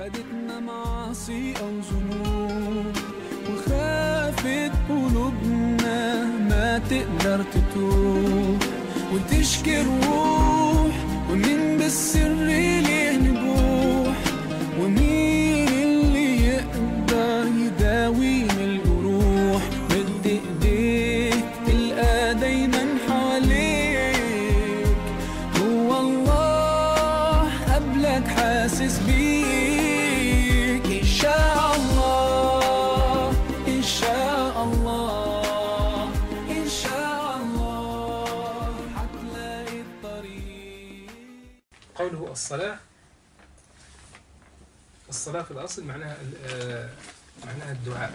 خدتنا معاصي أو ذنوب وخافت قلوبنا ما تقدر تتوب وتشكي الروح ومين بالسر ليه نبوح ومين اللي يقدر يداوينا الجروح مد ايديك تلقى دايما حواليك هو الله قبلك حاسس بيك إن شاء الله إن شاء الله إن شاء الله هتلاقي الطريق قوله الصلاة الصلاة في الأصل معناها ال- آه، معناها الدعاء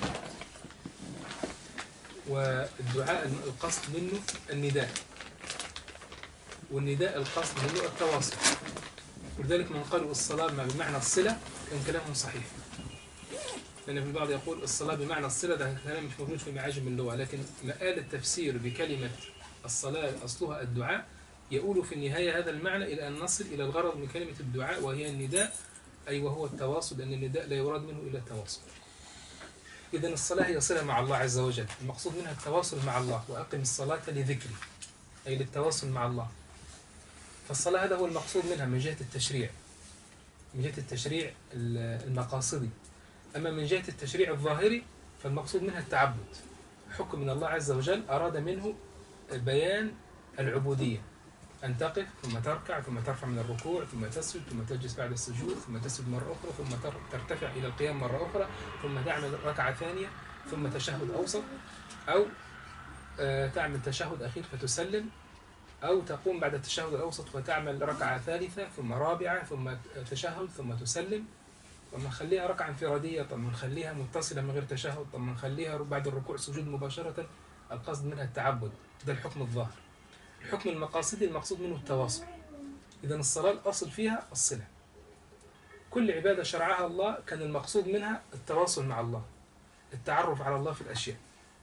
والدعاء القصد منه النداء والنداء القصد منه التواصل ولذلك من قالوا الصلاة ما بمعنى الصلة كان كلامهم صحيح لأن في البعض يقول الصلاة بمعنى الصلة ده كلام مش موجود في معاجم اللغة لكن مآل التفسير بكلمة الصلاة أصلها الدعاء يؤول في النهاية هذا المعنى إلى أن نصل إلى الغرض من كلمة الدعاء وهي النداء أي وهو التواصل لأن النداء لا يراد منه إلا التواصل إذا الصلاة هي صلة مع الله عز وجل المقصود منها التواصل مع الله وأقم الصلاة لذكري أي للتواصل مع الله فالصلاة هذا هو المقصود منها من جهة التشريع من جهة التشريع المقاصدي أما من جهة التشريع الظاهري فالمقصود منها التعبد حكم من الله عز وجل أراد منه بيان العبودية أن تقف ثم تركع ثم ترفع من الركوع ثم تسجد ثم تجلس بعد السجود ثم تسجد مرة أخرى ثم تر- ترتفع إلى القيام مرة أخرى ثم تعمل ركعة ثانية ثم تشهد أوسط أو آه، تعمل تشهد أخير فتسلم أو تقوم بعد التشهد الأوسط وتعمل ركعة ثالثة ثم رابعة ثم تشهد ثم تسلم طب نخليها ركعة انفرادية طب نخليها متصلة من غير تشهد طب نخليها بعد الركوع سجود مباشرة القصد منها التعبد ده الحكم الظاهر الحكم المقاصدي المقصود منه التواصل إذا الصلاة الأصل فيها الصلة كل عبادة شرعها الله كان المقصود منها التواصل مع الله التعرف على الله في الأشياء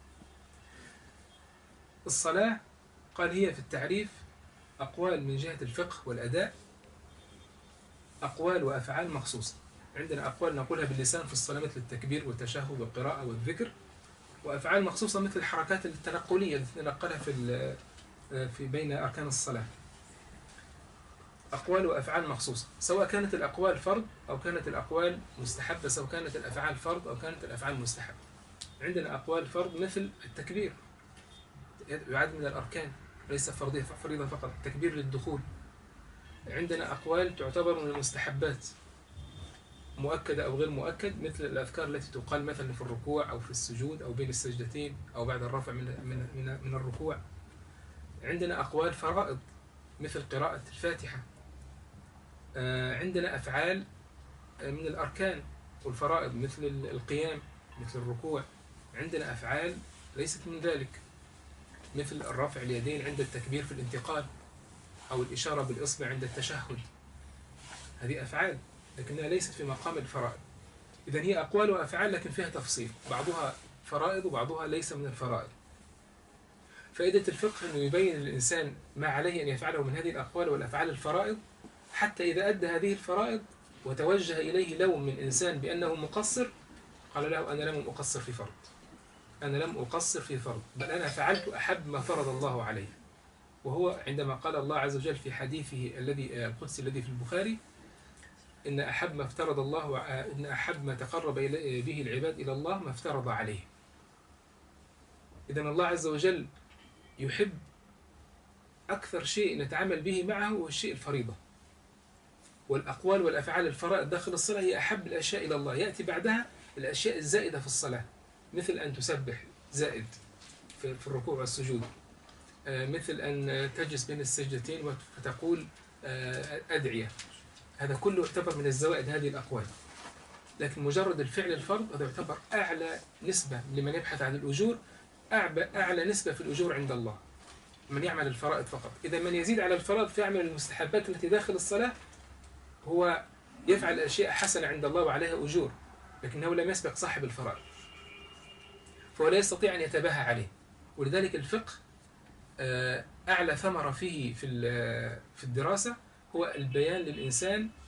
الصلاة قال هي في التعريف أقوال من جهة الفقه والأداء أقوال وأفعال مخصوصة عندنا أقوال نقولها باللسان في الصلاة مثل التكبير والتشهد والقراءة والذكر وأفعال مخصوصة مثل الحركات التنقلية التي ننقلها في ال- في بين أركان الصلاة أقوال وأفعال مخصوصة سواء كانت الأقوال فرض أو كانت الأقوال مستحبة سواء كانت الأفعال فرض أو كانت الأفعال مستحبة عندنا أقوال فرض مثل التكبير يعد من الأركان ليس فرضية فريضة فقط التكبير للدخول عندنا أقوال تعتبر من المستحبات مؤكدة أو غير مؤكد مثل الأذكار التي تقال مثلا في الركوع أو في السجود أو بين السجدتين أو بعد الرفع من من من, من الركوع عندنا أقوال فرائض مثل قراءة الفاتحة آه، عندنا أفعال آه، من الأركان والفرائض مثل ال- القيام مثل الركوع عندنا أفعال ليست من ذلك مثل الرفع اليدين عند التكبير في الانتقال أو الإشارة بالإصبع عند التشهد هذه أفعال لكنها ليست في مقام الفرائض إذا هي أقوال وأفعال لكن فيها تفصيل بعضها فرائض وبعضها ليس من الفرائض فائدة الفقه أنه يبين للإنسان ما عليه أن يفعله من هذه الأقوال والأفعال الفرائض حتى إذا أدى هذه الفرائض وتوجه إليه لوم من إنسان بأنه مقصر قال له أنا لم أقصر في فرض أنا لم أقصر في فرض بل أنا فعلت أحب ما فرض الله علي وهو عندما قال الله عز وجل في حديثه الذي القدسي الذي في البخاري إن أحب ما افترض الله إن أحب ما تقرب إلي- به العباد إلى الله ما افترض عليه إذا الله عز وجل يحب أكثر شيء نتعامل به معه هو الشيء الفريضة والأقوال والأفعال الفرائض داخل الصلاة هي أحب الأشياء إلى الله يأتي بعدها الأشياء الزائدة في الصلاة مثل أن تسبح زائد في في الركوع والسجود آه، مثل أن تجلس بين السجدتين فتقول آه، أدعية هذا كله يعتبر من الزوائد هذه الأقوال لكن مجرد الفعل الفرض هذا يعتبر أعلى نسبة لمن يبحث عن الأجور أعب- أعلى نسبة في الأجور عند الله من يعمل الفرائض فقط إذا من يزيد على الفرائض فيعمل المستحبات التي داخل الصلاة هو يفعل أشياء حسنة عند الله وعليها أجور لكنه لم يسبق صاحب الفرائض فهو لا يستطيع أن يتباهى عليه ولذلك الفقه آه، أعلى ثمرة فيه في ال- في الدراسة هو البيان للإنسان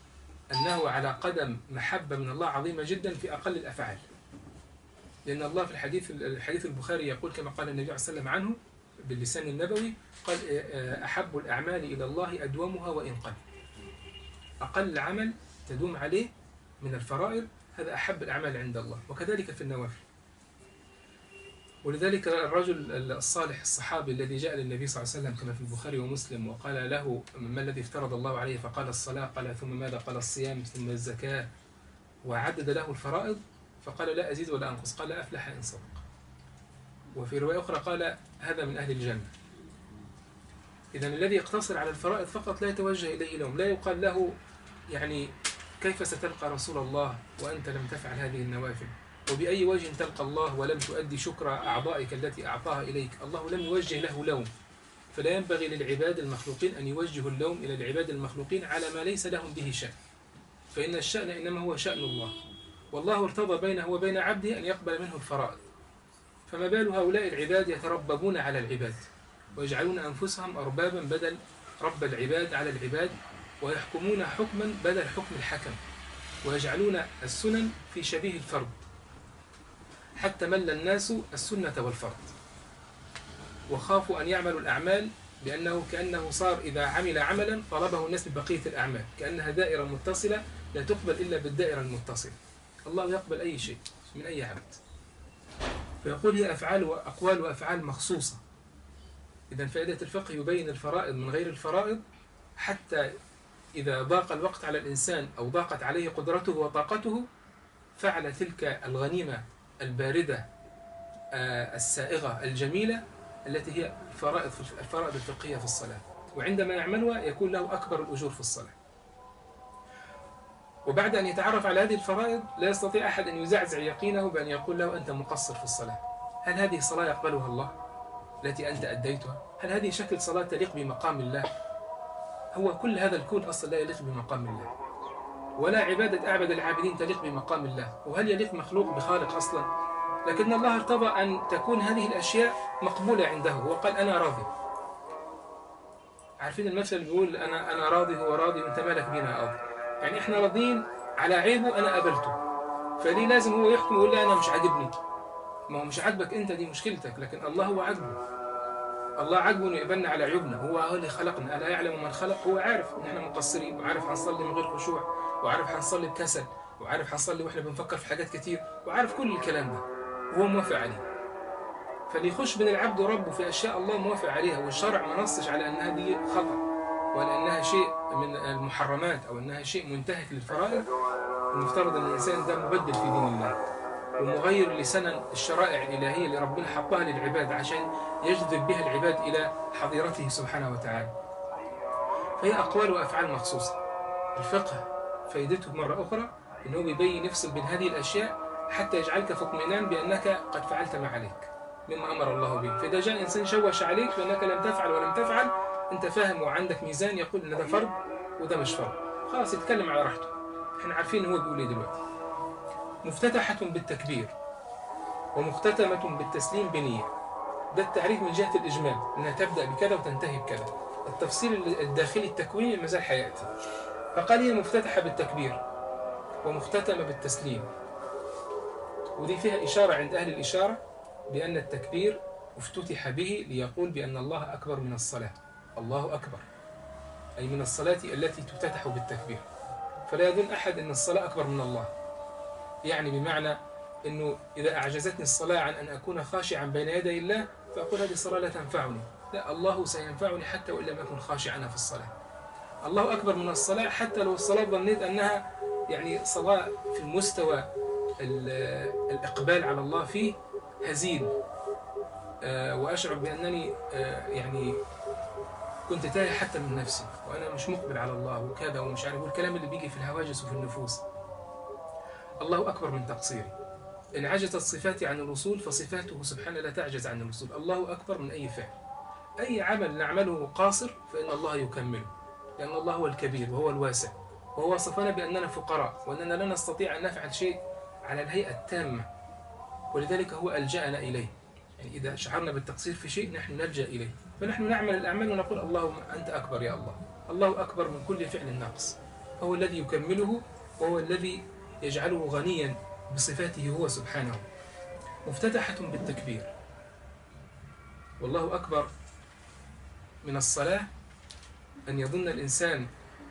أنه على قدم محبة من الله عظيمة جدا في أقل الأفعال لأن الله في الحديث الحديث البخاري يقول كما قال النبي صلى الله عليه وسلم عنه باللسان النبوي قال آه، أحب الأعمال إلى الله أدومها وإن قل أقل عمل تدوم عليه من الفرائض هذا أحب الأعمال عند الله وكذلك في النوافل ولذلك الرجل الصالح الصحابي الذي جاء للنبي صلى الله عليه وسلم كما في البخاري ومسلم وقال له ما الذي افترض الله عليه فقال الصلاة قال ثم ماذا قال الصيام ثم الزكاة وعدد له الفرائض فقال لا أزيد ولا أنقص قال أفلح إن صدق وفي رواية أخرى قال هذا من أهل الجنة إذا الذي يقتصر على الفرائض فقط لا يتوجه إليه لوم لا يقال له يعني كيف ستلقى رسول الله وأنت لم تفعل هذه النوافل وبأي وجه تلقى الله ولم تؤدي شكر أعضائك التي أعطاها إليك الله لم يوجه له لوم فلا ينبغي للعباد المخلوقين أن يوجهوا اللوم إلى العباد المخلوقين على ما ليس لهم به شأن فإن الشأن إنما هو شأن الله والله ارتضى بينه وبين عبده أن يقبل منه الفرائض فما بال هؤلاء العباد يترببون على العباد ويجعلون أنفسهم أربابا بدل رب العباد على العباد ويحكمون حكما بدل حكم الحكم ويجعلون السنن في شبيه الفرض حتى مل الناس السنة والفرض وخافوا أن يعملوا الأعمال بأنه كأنه صار إذا عمل عملا طلبه الناس ببقية الأعمال كأنها دائرة متصلة لا تقبل إلا بالدائرة المتصلة الله يقبل أي شيء من أي عبد فيقول هي أفعال وأقوال وأفعال مخصوصة إذا فائدة الفقه يبين الفرائض من غير الفرائض حتى إذا ضاق الوقت على الإنسان أو ضاقت عليه قدرته وطاقته فعل تلك الغنيمة الباردة آه، السائغة الجميلة التي هي فرائض الفرائض الفقهية في الصلاة وعندما يعملها يكون له أكبر الأجور في الصلاة وبعد أن يتعرف على هذه الفرائض لا يستطيع أحد أن يزعزع يقينه بأن يقول له أنت مقصر في الصلاة هل هذه الصلاة يقبلها الله التي أنت أديتها هل هذه شكل صلاة تليق بمقام الله هو كل هذا الكون أصلا لا يليق بمقام الله ولا عبادة أعبد العابدين تليق بمقام الله وهل يليق مخلوق بخالق أصلا لكن الله ارتضى أن تكون هذه الأشياء مقبولة عنده وقال أنا راضي عارفين المثل اللي بيقول أنا أنا راضي هو راضي وأنت مالك بينا قاضي يعني إحنا راضيين على عيبه أنا قبلته فليه لازم هو يحكم ويقول لي أنا مش عاجبني ما هو مش عاجبك أنت دي مشكلتك لكن الله هو عاجبه الله عاجبه انه يقبلنا على عيوبنا هو هو اللي خلقنا الا يعلم من خلق هو عارف ان احنا مقصرين وعارف هنصلي من غير خشوع وعارف هنصلي بكسل وعارف هنصلي واحنا بنفكر في حاجات كتير وعارف كل الكلام ده وهو موافق عليه فاللي يخش بين العبد وربه في اشياء الله موافق عليها والشرع ما نصش على انها دي خطا ولا انها شيء من المحرمات او انها شيء منتهك للفرائض المفترض ان الانسان ده مبدل في دين الله ومغير لسنن الشرائع الالهيه اللي ربنا حطها للعباد عشان يجذب بها العباد الى حظيرته سبحانه وتعالى. فهي اقوال وافعال مخصوصه. الفقه فائدته مره اخرى انه بيبين يفصل بين هذه الاشياء حتى يجعلك في اطمئنان بانك قد فعلت ما عليك مما امر الله به، فاذا جاء انسان شوش عليك بانك لم تفعل ولم تفعل انت فاهم وعندك ميزان يقول ان ده فرض وده مش فرض. خلاص يتكلم على راحته. احنا عارفين هو بيقول ايه دلوقتي. مفتتحة بالتكبير ومختتمة بالتسليم بنية ده التعريف من جهة الإجمال أنها تبدأ بكذا وتنتهي بكذا التفصيل الداخلي التكويني ما زال حياتي فقال هي مفتتحة بالتكبير ومختتمة بالتسليم ودي فيها إشارة عند أهل الإشارة بأن التكبير افتتح به ليقول بأن الله أكبر من الصلاة الله أكبر أي من الصلاة التي تفتتح بالتكبير فلا يظن أحد أن الصلاة أكبر من الله يعني بمعنى أنه إذا أعجزتني الصلاة عن أن أكون خاشعا بين يدي الله فأقول هذه الصلاة لا تنفعني لا الله سينفعني حتى وإن لم أكن خاشعا في الصلاة الله أكبر من الصلاة حتى لو الصلاة ظنيت أنها يعني صلاة في المستوى الإقبال على الله فيه هزيل آه، وأشعر بأنني آه، يعني كنت تايه حتى من نفسي وأنا مش مقبل على الله وكذا ومش عارف والكلام اللي بيجي في الهواجس وفي النفوس الله أكبر من تقصيري إن عجزت صفاتي عن الوصول فصفاته سبحانه لا تعجز عن الوصول الله أكبر من أي فعل أي عمل نعمله قاصر فإن الله يكمله لأن الله هو الكبير وهو الواسع وهو وصفنا بأننا فقراء وأننا لا نستطيع أن نفعل شيء على الهيئة التامة ولذلك هو ألجأنا إليه يعني إذا شعرنا بالتقصير في شيء نحن نلجأ إليه فنحن نعمل الأعمال ونقول اللهم أنت أكبر يا الله الله أكبر من كل فعل ناقص هو الذي يكمله وهو الذي يجعله غنيا بصفاته هو سبحانه مفتتحة بالتكبير والله أكبر من الصلاة أن يظن الإنسان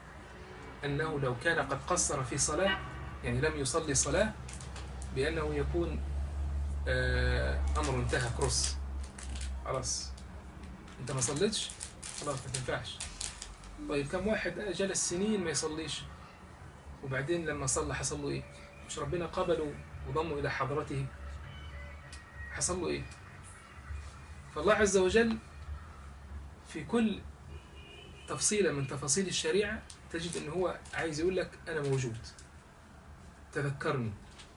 أنه لو كان قد قصر في صلاة يعني لم يصلي صلاة بأنه يكون آه، أمر انتهى كروس خلاص أنت ما صليتش خلاص ما تنفعش طيب كم واحد جلس سنين ما يصليش وبعدين لما صلى حصل له إيه مش ربنا قبله وضمه إلى حضرته حصل له إيه فالله عز وجل في كل تفصيلة من تفاصيل الشريعة تجد أنه هو عايز يقول لك أنا موجود تذكرني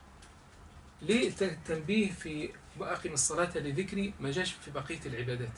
ليه الت- التنبيه في وأقم الصلاة لذكري ما جاش في بقية العبادات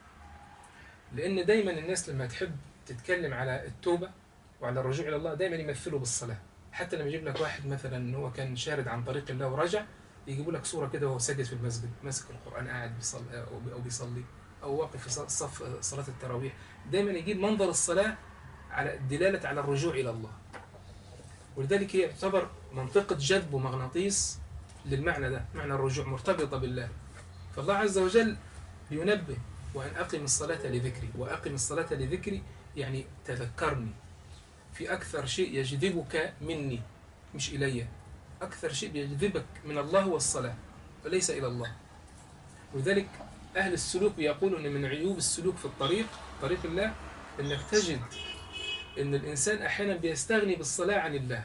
لأن دايما الناس لما تحب تتكلم على التوبة وعلى الرجوع إلى الله دايما يمثلوا بالصلاة حتى لما يجيب لك واحد مثلا إن هو كان شارد عن طريق الله ورجع يجيبوا لك صورة كده وهو ساجد في المسجد ماسك القرآن قاعد بيصلي أو بي- أو بيصلي أو واقف في ص- صف صلاة التراويح دايما يجيب منظر الصلاة على الدلالة على الرجوع إلى الله ولذلك هي تعتبر منطقة جذب ومغناطيس للمعنى ده معنى الرجوع مرتبطة بالله فالله عز وجل بينبه وأن أقم الصلاة لذكري وأقم الصلاة لذكري يعني تذكرني في أكثر شيء يجذبك مني مش إلي أكثر شيء يجذبك من الله هو الصلاة وليس إلى الله ولذلك أهل السلوك بيقولوا أن من عيوب السلوك في الطريق طريق الله أنك تجد أن الإنسان أحيانا بيستغني بالصلاة عن الله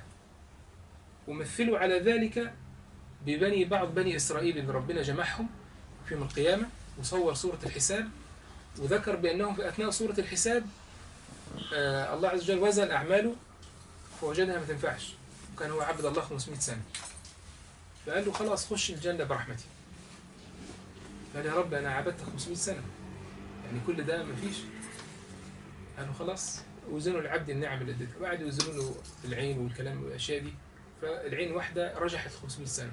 ومثلوا على ذلك ببني بعض بني إسرائيل اللي ربنا جمعهم في يوم القيامة وصور سورة الحساب وذكر بأنهم في أثناء سورة الحساب آه الله عز وجل وزن أعماله فوجدها ما تنفعش وكان هو عبد الله 500 سنة فقال له خلاص خش الجنة برحمتي قال يا رب أنا عبدت 500 سنة يعني كل ده ما فيش قالوا خلاص وزنوا العبد النعم اللي اديتها بعد يوزنوا له العين والكلام والاشياء دي فالعين واحده رجحت 500 سنه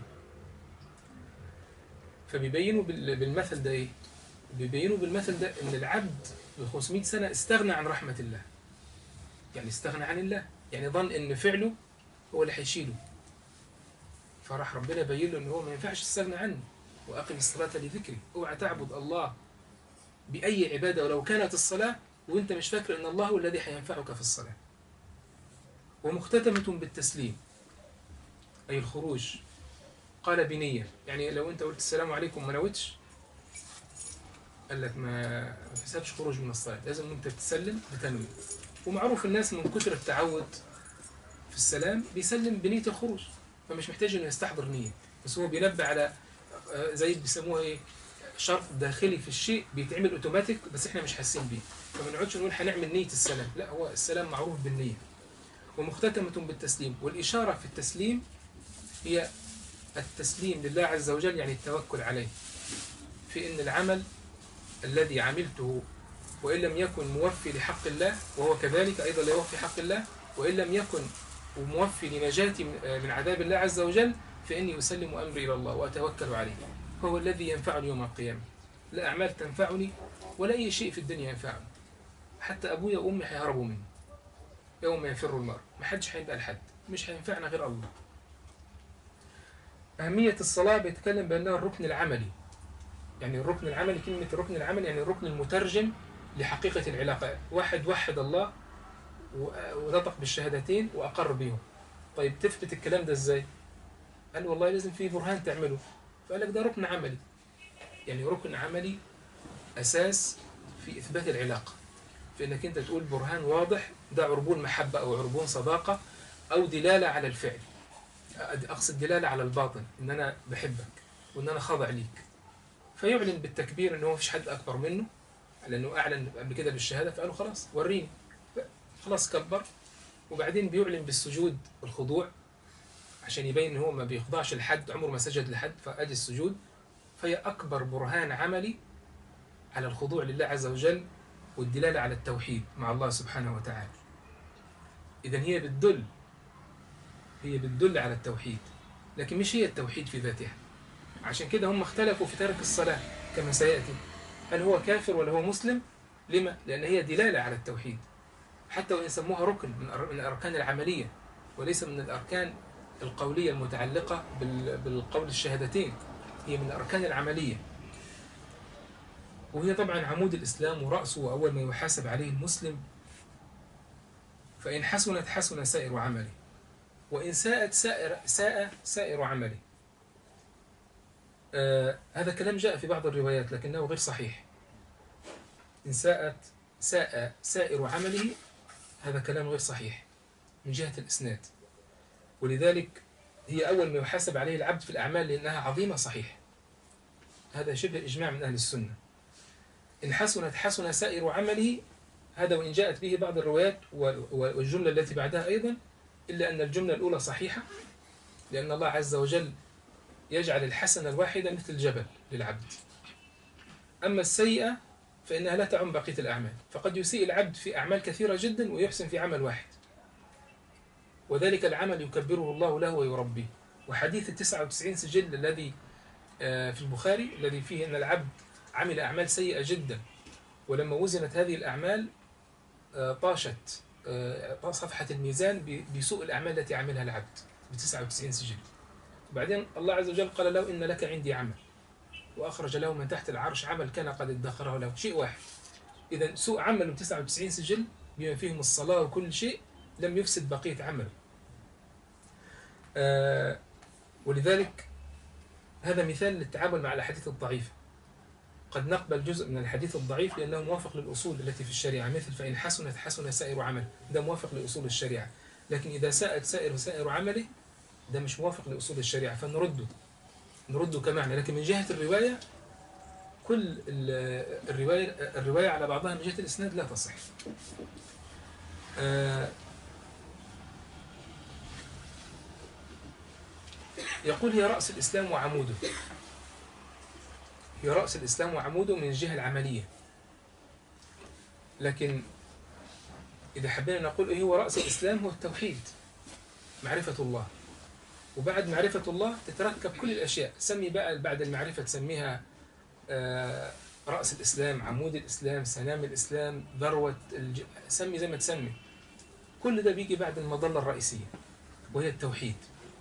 فبيبينوا بال- بالمثل ده ايه بيبينوا بالمثل ده ان العبد ب 500 سنه استغنى عن رحمه الله يعني استغنى عن الله يعني ظن ان فعله هو اللي هيشيله فراح ربنا يبين له ان هو ما ينفعش تستغنى عني واقم الصلاه لذكري اوعى تعبد الله باي عباده ولو كانت الصلاه وانت مش فاكر ان الله هو الذي هينفعك في الصلاه ومختتمه بالتسليم اي الخروج قال بنيه يعني لو انت قلت السلام عليكم ما نويتش قال لك ما ما تحسبش خروج من الصلاه لازم انت تسلم بتنوي ومعروف الناس من كثر التعود في السلام بيسلم بنيه الخروج فمش محتاج انه يستحضر نيه بس هو بينبه على آه، زي بيسموها ايه شرط داخلي في الشيء بيتعمل اوتوماتيك بس احنا مش حاسين بيه فما نقعدش نقول هنعمل نيه السلام لا هو السلام معروف بالنيه ومختتمه بالتسليم والاشاره في التسليم هي التسليم لله عز وجل يعني التوكل عليه في ان العمل الذي عملته وان لم يكن موفي لحق الله وهو كذلك ايضا لا يوفي حق الله وان لم يكن موفي لنجاتي من من عذاب الله عز وجل فاني اسلم امري الى الله واتوكل عليه فهو الذي ينفعني يوم القيامه لا اعمال تنفعني ولا اي شيء في الدنيا ينفعني حتى ابويا وامي هيهربوا مني يوم يفر المرء ما حدش هيبقى لحد مش هينفعنا غير الله أهمية الصلاة بيتكلم بأنها الركن العملي يعني الركن العملي كلمة الركن العملي يعني الركن المترجم لحقيقة العلاقة واحد وحد الله و- ونطق بالشهادتين وأقر بهم طيب تثبت الكلام ده إزاي قال والله لازم في برهان تعمله فقال لك ده ركن عملي يعني ركن عملي أساس في إثبات العلاقة في إنك أنت تقول برهان واضح ده عربون محبة أو عربون صداقة أو دلالة على الفعل أقصد دلالة على الباطن إن أنا بحبك وإن أنا خاضع ليك فيعلن بالتكبير إن هو مفيش حد أكبر منه لأنه أعلن قبل كده بالشهادة فقالوا خلاص وريني خلاص كبر وبعدين بيعلن بالسجود والخضوع عشان يبين إن هو ما بيخضعش لحد عمره ما سجد لحد فأدي السجود فهي أكبر برهان عملي على الخضوع لله عز وجل والدلالة على التوحيد مع الله سبحانه وتعالى إذا هي بتدل هي بتدل على التوحيد لكن مش هي التوحيد في ذاتها عشان كده هم اختلفوا في ترك الصلاة كما سيأتي هل هو كافر ولا هو مسلم لما؟ لأن هي دلالة على التوحيد حتى وإن سموها ركن من أر- من الأركان العملية وليس من الأركان القولية المتعلقة بال- بالقول الشهادتين هي من الأركان العملية وهي طبعا عمود الإسلام ورأسه وأول ما يحاسب عليه المسلم فإن حسنت حسن سائر عمله وإن ساءت سائر ساء سائر عمله آه هذا كلام جاء في بعض الروايات لكنه غير صحيح إن ساءت ساء سائر عمله هذا كلام غير صحيح من جهة الإسناد ولذلك هي أول ما يحاسب عليه العبد في الأعمال لأنها عظيمة صحيح هذا شبه إجماع من أهل السنة إن حسنت حسن سائر عمله هذا وإن جاءت به بعض الروايات وال- والجملة التي بعدها أيضا إلا أن الجملة الأولى صحيحة لأن الله عز وجل يجعل الحسنة الواحدة مثل جبل للعبد أما السيئة فإنها لا تعم بقية الأعمال فقد يسيء العبد في أعمال كثيرة جدا ويحسن في عمل واحد وذلك العمل يكبره الله له ويربيه وحديث التسعة وتسعين سجل الذي آه، في البخاري الذي فيه أن العبد عمل أعمال سيئة جدا ولما وزنت هذه الأعمال آه، طاشت آه، صفحة الميزان ب- بسوء الأعمال التي عملها العبد ب 99 سجل وبعدين الله عز وجل قال له إن لك عندي عمل وأخرج له من تحت العرش عمل كان قد ادخره له شيء واحد إذا سوء عمل ب 99 سجل بما فيهم الصلاة وكل شيء لم يفسد بقية عمله آه ولذلك هذا مثال للتعامل مع الأحاديث الضعيفة قد نقبل جزء من الحديث الضعيف لأنه موافق للأصول التي في الشريعة مثل فإن حسنت حسن سائر عمل ده موافق لأصول الشريعة لكن إذا ساءت سائر سائر عمله ده مش موافق لأصول الشريعة فنرده نرده كمعنى لكن من جهة الرواية كل ال- الرواية الرواية على بعضها من جهة الإسناد لا تصح آه، يقول هي رأس الإسلام وعموده هي رأس الإسلام وعموده من الجهة العملية لكن إذا حبينا نقول إيه هو رأس الإسلام هو التوحيد معرفة الله وبعد معرفة الله تتركب كل الأشياء سمي بقى بعد المعرفة تسميها آه، رأس الإسلام عمود الإسلام سنام الإسلام ذروة الج... سمي زي ما تسمي كل ده بيجي بعد المظلة الرئيسية وهي التوحيد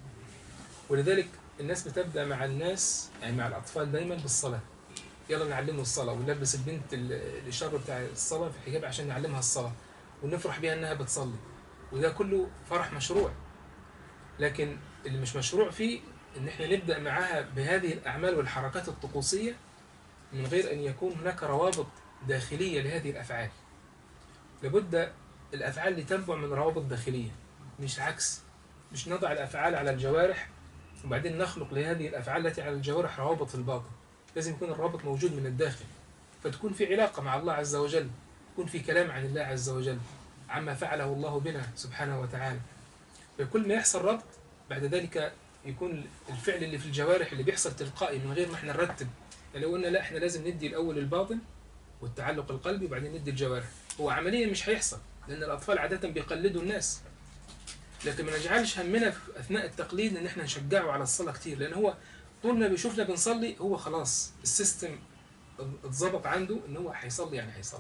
ولذلك الناس بتبدأ مع الناس يعني مع الأطفال دايما بالصلاة يلا نعلمه الصلاة ونلبس البنت ال- الإشارة بتاع الصلاة في الحجاب عشان نعلمها الصلاة ونفرح بيها إنها بتصلي وده كله فرح مشروع لكن اللي مش مشروع فيه إن إحنا نبدأ معاها بهذه الأعمال والحركات الطقوسية من غير أن يكون هناك روابط داخلية لهذه الأفعال لابد الأفعال لتنبع من روابط داخلية مش عكس مش نضع الأفعال على الجوارح وبعدين نخلق لهذه الأفعال التي على الجوارح روابط في الباطن لازم يكون الرابط موجود من الداخل فتكون في علاقة مع الله عز وجل يكون في كلام عن الله عز وجل عما فعله الله بنا سبحانه وتعالى فكل ما يحصل ربط بعد ذلك يكون الفعل اللي في الجوارح اللي بيحصل تلقائي من غير ما احنا نرتب يعني لو قلنا لا احنا لازم ندي الاول الباطن والتعلق القلبي وبعدين ندي الجوارح هو عمليا مش هيحصل لان الاطفال عاده بيقلدوا الناس لكن ما نجعلش همنا في اثناء التقليد ان احنا نشجعه على الصلاه كتير لان هو طول ما بيشوفنا بنصلي هو خلاص السيستم اتظبط عنده ان هو هيصلي يعني هيصلي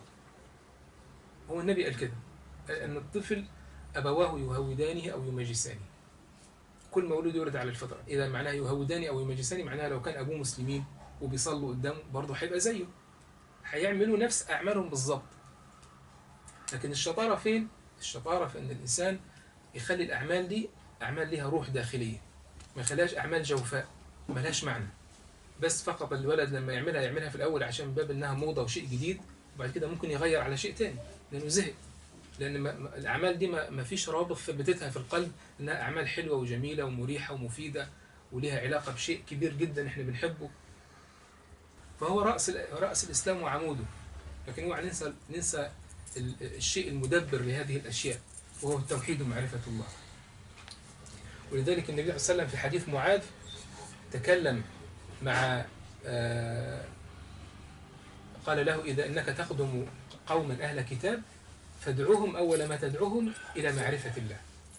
هو النبي قال كده قال ان الطفل ابواه يهودانه او يمجسانه كل مولود يولد على الفطره اذا معناه يهوداني او يمجساني معناها لو كان ابوه مسلمين وبيصلوا قدامه برضه هيبقى زيه هيعملوا نفس اعمالهم بالظبط لكن الشطاره فين الشطاره في ان الانسان يخلي الاعمال دي اعمال ليها روح داخليه ما يخليهاش اعمال جوفاء ملهاش معنى بس فقط الولد لما يعملها يعملها في الاول عشان باب انها موضه وشيء جديد وبعد كده ممكن يغير على شيء تاني لانه زهق لان ما ما- الاعمال دي ما ما فيش روابط ثبتتها في القلب انها اعمال حلوه وجميله ومريحه ومفيده وليها علاقه بشيء كبير جدا احنا بنحبه فهو راس ال- راس الاسلام وعموده لكن اوعى ننسى ننسى ال- الشيء المدبر لهذه الاشياء وهو التوحيد ومعرفه الله ولذلك النبي صلى الله عليه وسلم في حديث معاذ تكلم مع آه، قال له إذا إنك تخدم قوما أهل كتاب فادعوهم أول ما تدعوهم إلى معرفة الله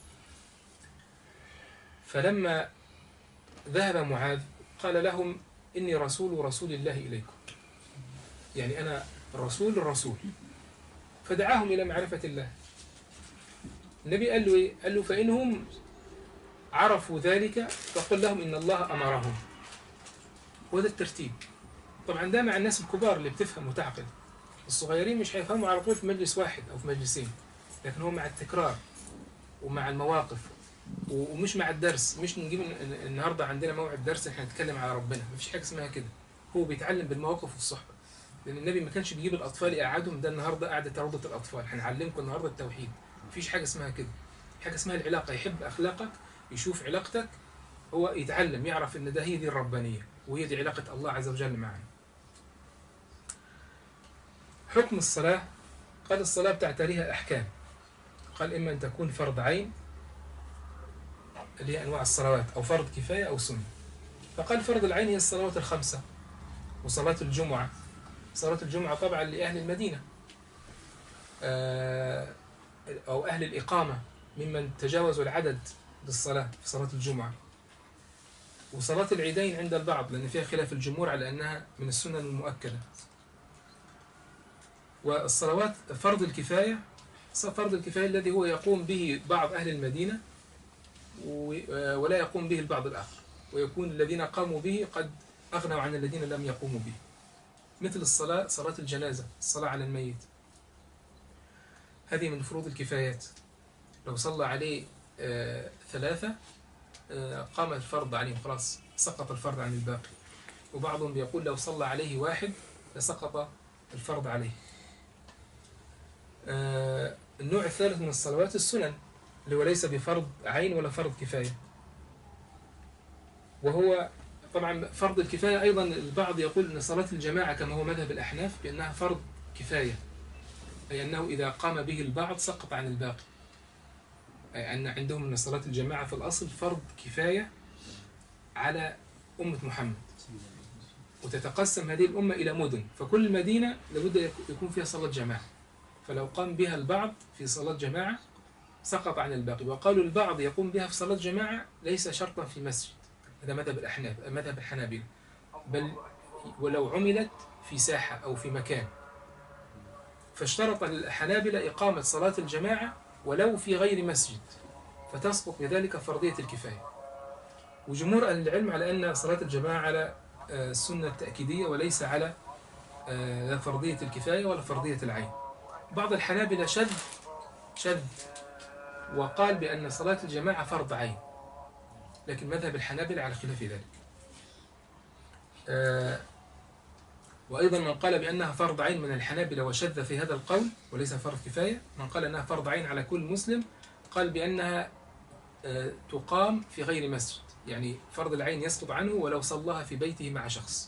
فلما ذهب معاذ قال لهم إني رسول رسول الله إليكم يعني أنا رسول الرسول فدعاهم إلى معرفة الله النبي قال له ايه قال له فانهم عرفوا ذلك فقل لهم ان الله امرهم وده الترتيب طبعا ده مع الناس الكبار اللي بتفهم وتعقل الصغيرين مش هيفهموا على طول في مجلس واحد او في مجلسين لكن هو مع التكرار ومع المواقف و- ومش مع الدرس مش نجيب ال- ال- النهارده عندنا موعد درس احنا نتكلم على ربنا مفيش حاجه اسمها كده هو بيتعلم بالمواقف والصحبه لان النبي ما كانش بيجيب الاطفال يقعدهم ده النهارده قعده روضه الاطفال هنعلمكم النهارده التوحيد مفيش حاجه اسمها كده حاجه اسمها العلاقه يحب اخلاقك يشوف علاقتك هو يتعلم يعرف ان ده هي دي الربانيه وهي دي علاقه الله عز وجل معنا حكم الصلاه قال الصلاه بتعتريها احكام قال اما ان تكون فرض عين اللي هي انواع الصلوات او فرض كفايه او سنه فقال فرض العين هي الصلوات الخمسه وصلاه الجمعه صلاه الجمعه طبعا لاهل المدينه آه، او اهل الاقامه ممن تجاوزوا العدد بالصلاه في صلاه الجمعه وصلاه العيدين عند البعض لان فيها خلاف الجمهور على انها من السنن المؤكده والصلوات فرض الكفايه فرض الكفايه الذي هو يقوم به بعض اهل المدينه و- آه، ولا يقوم به البعض الآخر ويكون الذين قاموا به قد أغنوا عن الذين لم يقوموا به مثل الصلاة صلاة الجنازة الصلاة على الميت هذه من فروض الكفايات لو صلى عليه آه، ثلاثة آه، قام الفرض عليهم خلاص سقط الفرض عن الباقي وبعضهم بيقول لو صلى عليه واحد لسقط الفرض عليه آه، النوع الثالث من الصلوات السنن اللي هو ليس بفرض عين ولا فرض كفاية وهو طبعا فرض الكفاية أيضا البعض يقول أن صلاة الجماعة كما هو مذهب الأحناف بأنها فرض كفاية أي أنه إذا قام به البعض سقط عن الباقي أي أن عندهم أن صلاة الجماعة في الأصل فرض كفاية على أمة محمد وتتقسم هذه الأمة إلى مدن فكل مدينة لابد يك- يكون فيها صلاة جماعة فلو قام بها البعض في صلاة جماعة سقط عن الباقي وقالوا البعض يقوم بها في صلاة جماعة ليس شرطا في مسجد هذا مذهب الأحناف مذهب الحنابلة بل ولو عملت في ساحة أو في مكان فاشترط الحنابلة إقامة صلاة الجماعة ولو في غير مسجد فتسقط بذلك فرضية الكفاية وجمهور أهل العلم على أن صلاة الجماعة على آه، السنة التأكيدية وليس على آه، لا فرضية الكفاية ولا فرضية العين بعض الحنابلة شذ شذ وقال بأن صلاة الجماعة فرض عين لكن مذهب الحنابلة على خلاف ذلك آه، وأيضا من قال بأنها فرض عين من الحنابلة وشذ في هذا القول وليس فرض كفاية من قال أنها فرض عين على كل مسلم قال بأنها آه، تقام في غير مسجد يعني فرض العين يسقط عنه ولو صلاها في بيته مع شخص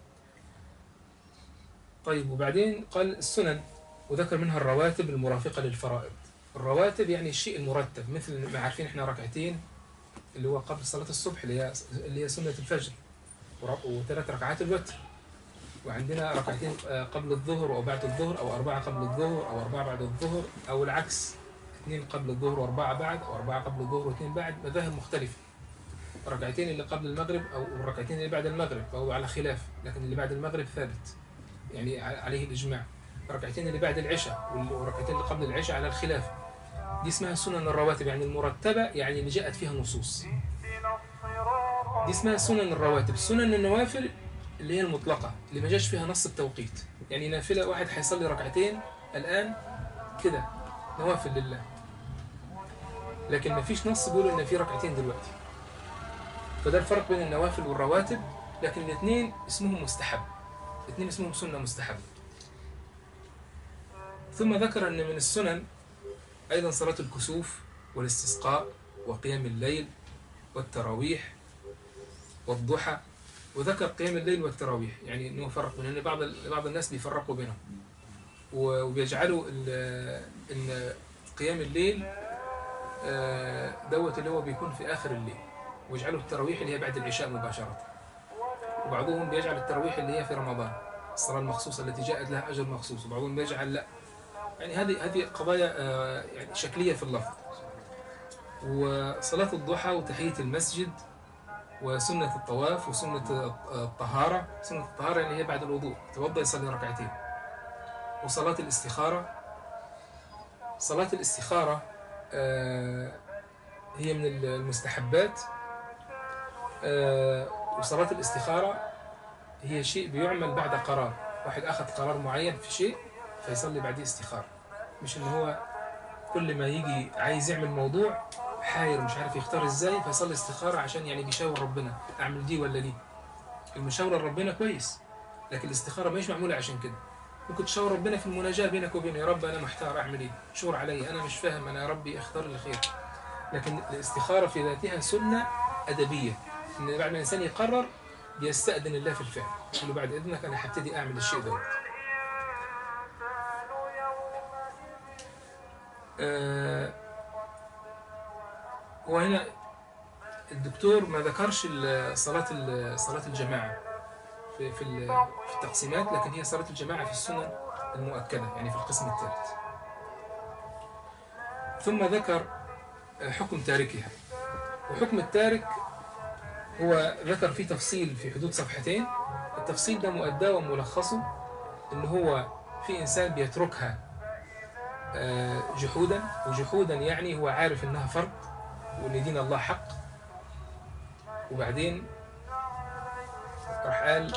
طيب وبعدين قال السنن وذكر منها الرواتب المرافقة للفرائض الرواتب يعني الشيء المرتب مثل ما عارفين احنا ركعتين اللي هو قبل صلاة الصبح اللي هي اللي هي سنة الفجر ور- وثلاث ركعات الوتر وعندنا ركعتين آه، قبل الظهر أو بعد الظهر أو أربعة قبل الظهر أو أربعة بعد الظهر أو العكس اثنين قبل الظهر وأربعة بعد أو أربعة قبل الظهر واثنين بعد مذاهب مختلفة ركعتين اللي قبل المغرب أو الركعتين اللي بعد المغرب فهو على خلاف لكن اللي بعد المغرب ثابت يعني ع- عليه الإجماع الركعتين اللي بعد العشاء وال- والركعتين اللي قبل العشاء على الخلاف دي اسمها سنن الرواتب يعني المرتبة يعني اللي جاءت فيها نصوص دي اسمها سنن الرواتب سنن النوافل اللي هي المطلقة اللي ما جاش فيها نص التوقيت يعني نافلة واحد هيصلي ركعتين الآن كده نوافل لله لكن ما فيش نص بيقول ان في ركعتين دلوقتي فده الفرق بين النوافل والرواتب لكن الاثنين اسمهم مستحب الاثنين اسمهم سنة مستحب ثم ذكر ان من السنن ايضا صلاة الكسوف والاستسقاء وقيام الليل والتراويح والضحى وذكر قيام الليل والتراويح يعني انه فرق بين ان بعض بعض الناس بيفرقوا بينهم و- وبيجعلوا ال- ان قيام الليل آه، دوت اللي هو بيكون في اخر الليل ويجعلوا التراويح اللي هي بعد العشاء مباشره وبعضهم بيجعل التراويح اللي هي في رمضان الصلاه المخصوصه التي جاءت لها اجر مخصوص وبعضهم بيجعل لا يعني هذه هذه قضايا آه، يعني شكليه في اللفظ وصلاه الضحى وتحيه المسجد وسنة الطواف وسنة الطهارة سنة الطهارة يعني هي بعد الوضوء توضأ يصلي ركعتين وصلاة الاستخارة صلاة الاستخارة آه، هي من المستحبات آه، وصلاة الاستخارة هي شيء بيعمل بعد قرار واحد أخذ قرار معين في شيء فيصلي بعديه استخارة مش إن هو كل ما يجي عايز يعمل موضوع حاير مش عارف يختار ازاي فيصلي استخارة عشان يعني بيشاور ربنا اعمل دي ولا دي المشاورة لربنا كويس لكن الاستخارة مش معمولة عشان كده ممكن تشاور ربنا في المناجاة بينك وبينه يا رب أنا محتار أعمل إيه شور علي أنا مش فاهم أنا يا ربي اختار لي خير لكن الاستخارة في ذاتها سنة أدبية إن بعد ما الإنسان يقرر بيستأذن الله في الفعل يقول له بعد إذنك أنا هبتدي أعمل الشيء ده آه، وهنا الدكتور ما ذكرش ال- صلاة ال- صلاة الجماعة في في ال- في التقسيمات لكن هي صلاة الجماعة في السنن المؤكدة يعني في القسم الثالث ثم ذكر حكم تاركها وحكم التارك هو ذكر فيه تفصيل في حدود صفحتين التفصيل ده مؤداه وملخصه ان هو في انسان بيتركها آه، جحودا وجحودا يعني هو عارف انها فرض وان دين الله حق وبعدين راح قال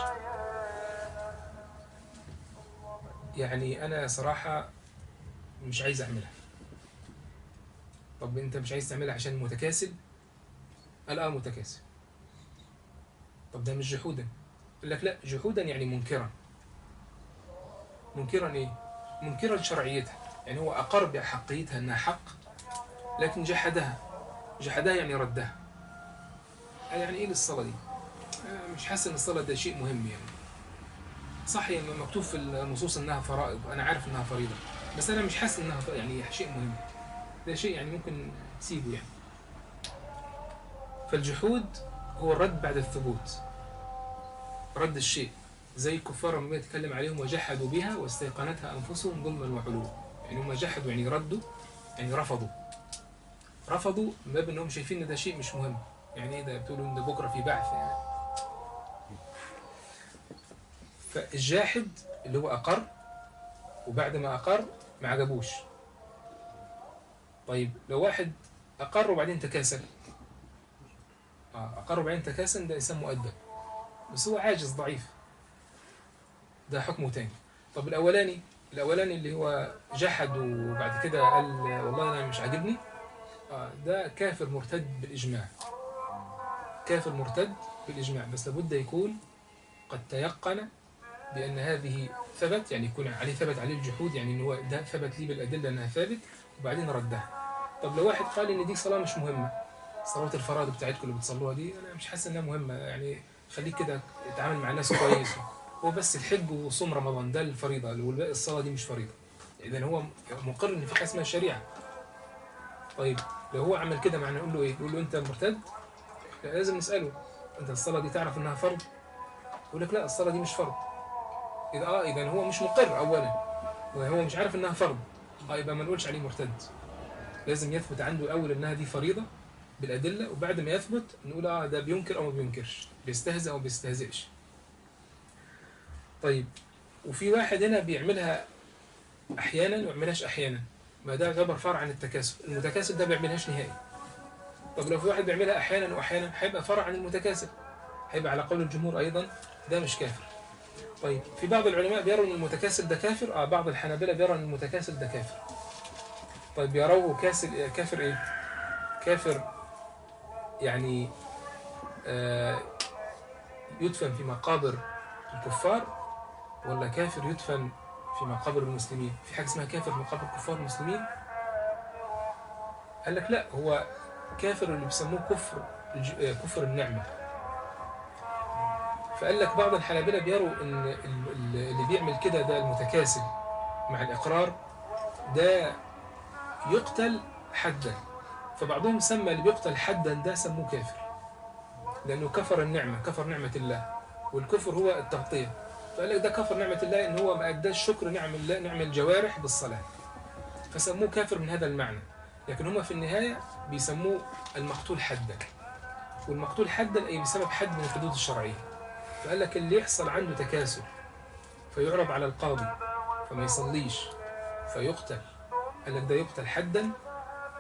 يعني انا صراحه مش عايز اعملها طب انت مش عايز تعملها عشان متكاسل قال اه متكاسل طب ده مش جحودا قال لك لا جحودا يعني منكرا منكرا ايه منكرا شرعيتها يعني هو اقر باحقيتها انها حق لكن جحدها جحدها يعني ردها قال يعني ايه للصلاه دي آه، مش حاسس ان الصلاه ده شيء مهم يعني صح يعني مكتوب في النصوص انها فرائض انا عارف انها فريضه بس انا مش حاسس انها ف- يعني شيء مهم ده شيء يعني ممكن تسيبه يعني فالجحود هو الرد بعد الثبوت رد الشيء زي الكفار لما يتكلم عليهم وجحدوا بها واستيقنتها انفسهم ظلما وعلوا يعني هم جحدوا يعني ردوا يعني رفضوا رفضوا من باب انهم شايفين ان ده شيء مش مهم يعني ايه ده بتقولوا ان ده بكره في بعث يعني فالجاحد اللي هو اقر وبعد ما اقر ما عجبوش طيب لو واحد اقر وبعدين تكاسل اه اقر وبعدين تكاسل ده انسان مؤدب بس هو عاجز ضعيف ده حكمه تاني طب الاولاني الاولاني اللي هو جحد وبعد كده قال والله انا مش عاجبني آه ده كافر مرتد بالاجماع كافر مرتد بالاجماع بس لابد يكون قد تيقن بان هذه ثبت يعني يكون عليه ثبت عليه الجحود يعني ان هو ده ثبت لي بالادله انها ثابت وبعدين ردها طب لو واحد قال ان دي صلاه مش مهمه صلوات الفرائض بتاعتكم اللي بتصلوها دي انا مش حاسس انها مهمه يعني خليك كده اتعامل مع الناس كويس هو بس الحج وصوم رمضان ده الفريضه والباقي الصلاه دي مش فريضه اذا هو مقر ان في حاجه اسمها الشريعه طيب لو هو عمل كده معناه نقول له ايه نقول له انت مرتد لا، لازم نساله انت الصلاه دي تعرف انها فرض يقول لك لا الصلاه دي مش فرض اذا اه اذا هو مش مقر اولا وهو مش عارف انها فرض اه يبقى ما نقولش عليه مرتد لازم يثبت عنده الاول انها دي فريضه بالادله وبعد ما يثبت نقول اه ده بينكر او ما بينكرش بيستهزئ او ما بيستهزئش طيب وفي واحد هنا بيعملها احيانا وما يعملهاش احيانا ما ده يعتبر فرع عن التكاسل المتكاسل ده ما بيعملهاش نهائي طب لو في واحد بيعملها احيانا واحيانا هيبقى فرع عن المتكاسل هيبقى على قول الجمهور ايضا ده مش كافر طيب في بعض العلماء بيروا ان المتكاسل ده كافر اه بعض الحنابلة بيروا ان المتكاسل ده كافر طيب يروه كاسل كافر ايه كافر يعني آه يدفن في مقابر الكفار ولا كافر يدفن في مقابر المسلمين في حاجه اسمها كافر في مقابر كفار المسلمين قال لك لا هو كافر اللي بيسموه كفر الج- آه، كفر النعمه فقال لك بعض الحنابلة بيروا ان ال- ال- اللي بيعمل كده ده المتكاسل مع الاقرار ده يقتل حدا فبعضهم سمى اللي بيقتل حدا ده سموه كافر لانه كفر النعمه كفر نعمه الله والكفر هو التغطيه فقال لك ده كفر نعمه الله ان هو ما اداش شكر نعم الله نعم الجوارح بالصلاه فسموه كافر من هذا المعنى لكن هم في النهايه بيسموه المقتول حدا والمقتول حدا اي بسبب حد من الحدود الشرعيه فقال لك اللي يحصل عنده تكاسل فيعرض على القاضي فما يصليش فيقتل قال لك ده يقتل حدا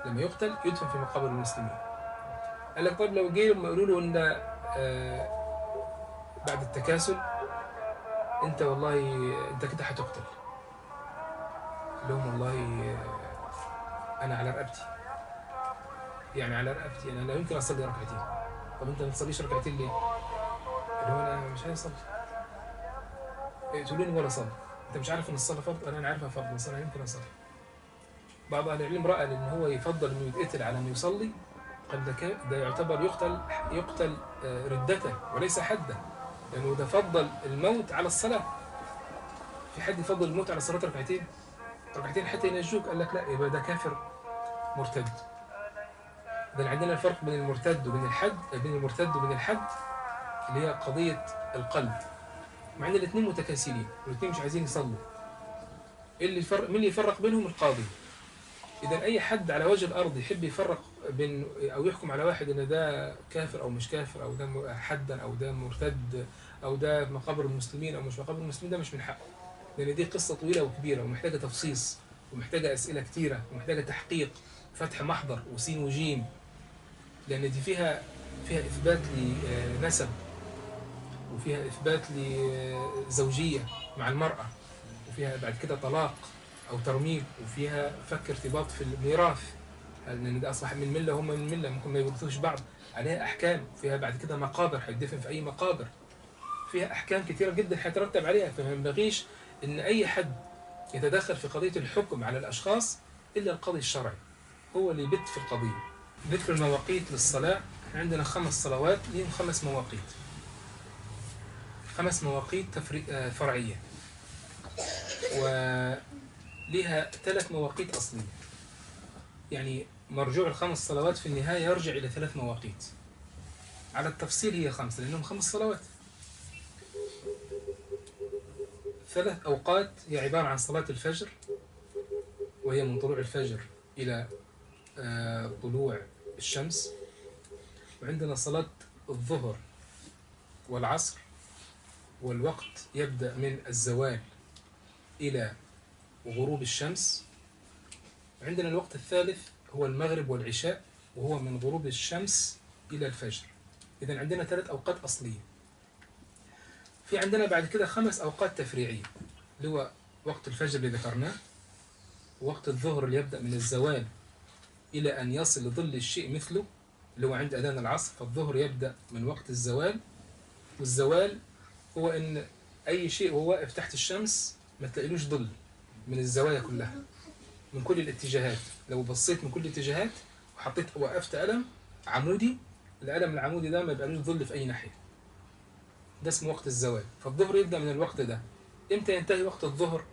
لما يقتل يدفن في مقابر المسلمين قال لك طيب لو جه لما يقولوا له ان آه، بعد التكاسل انت والله انت كده هتقتل قال لهم والله آه، انا على رقبتي يعني على رقبتي انا لا يمكن اصلي ركعتين طب انت ما تصليش ركعتين ليه؟ قال له انا مش عايز اصلي اقتلوني ولا اصلي انت مش عارف ان الصلاه فرض انا انا عارفها فرض بس انا يمكن اصلي بعض اهل العلم راى ان هو يفضل انه يتقتل على انه يصلي قال ده كا- ده يعتبر يقتل يقتل آه، ردة وليس حدا لانه ده فضل الموت على الصلاه في حد يفضل الموت على الصلاه ركعتين ركعتين حتى ينجوك قال لك لا يبقى ده كافر مرتد اذا عندنا الفرق بين المرتد وبين الحد بين المرتد وبين الحد اللي هي قضيه القلب مع ان الاثنين متكاسلين والاثنين مش عايزين يصلوا إيه اللي يفرق مين اللي يفرق بينهم القاضي اذا اي حد على وجه الارض يحب يفرق بين او يحكم على واحد ان ده كافر او مش كافر او ده م- حدا او ده مرتد او ده مقابر المسلمين او مش مقابر المسلمين ده مش من حقه لان دي قصه طويله وكبيره ومحتاجه تفصيص ومحتاجه اسئله كتيره ومحتاجه تحقيق فتح محضر وسين وجيم لان دي فيها فيها اثبات لنسب وفيها اثبات لزوجيه مع المراه وفيها بعد كده طلاق او ترميم وفيها فك ارتباط في الميراث لان ده اصبح من مله هم من مله ممكن ما يورثوش بعض عليها احكام فيها بعد كده مقابر هيدفن في اي مقابر فيها احكام كثيره جدا هيترتب عليها فما ينبغيش ان اي حد يتدخل في قضيه الحكم على الاشخاص الا القاضي الشرعي هو اللي يبت في القضيه ذكر المواقيت للصلاه إحنا عندنا خمس صلوات لهم خمس مواقيت خمس مواقيت تفري... آه، فرعيه ولها ثلاث مواقيت أصلية يعني مرجوع الخمس صلوات في النهاية يرجع إلى ثلاث مواقيت على التفصيل هي خمسة لأنهم خمس صلوات ثلاث أوقات هي عبارة عن صلاة الفجر وهي من طلوع الفجر إلى آه، طلوع الشمس وعندنا صلاة الظهر والعصر والوقت يبدأ من الزوال إلى غروب الشمس عندنا الوقت الثالث هو المغرب والعشاء وهو من غروب الشمس إلى الفجر إذا عندنا ثلاث أوقات أصلية في عندنا بعد كده خمس أوقات تفريعية اللي هو وقت الفجر اللي ذكرناه وقت الظهر اللي يبدأ من الزوال إلى أن يصل لظل الشيء مثله اللي هو عند أذان العصر فالظهر يبدأ من وقت الزوال والزوال هو إن أي شيء وهو واقف تحت الشمس ما تلاقيلوش ظل من الزوايا كلها من كل الاتجاهات لو بصيت من كل الاتجاهات وحطيت وقفت قلم عمودي القلم العمودي ده ما يبقالوش ظل في أي ناحية ده اسمه وقت الزوال فالظهر يبدأ من الوقت ده امتى ينتهي وقت الظهر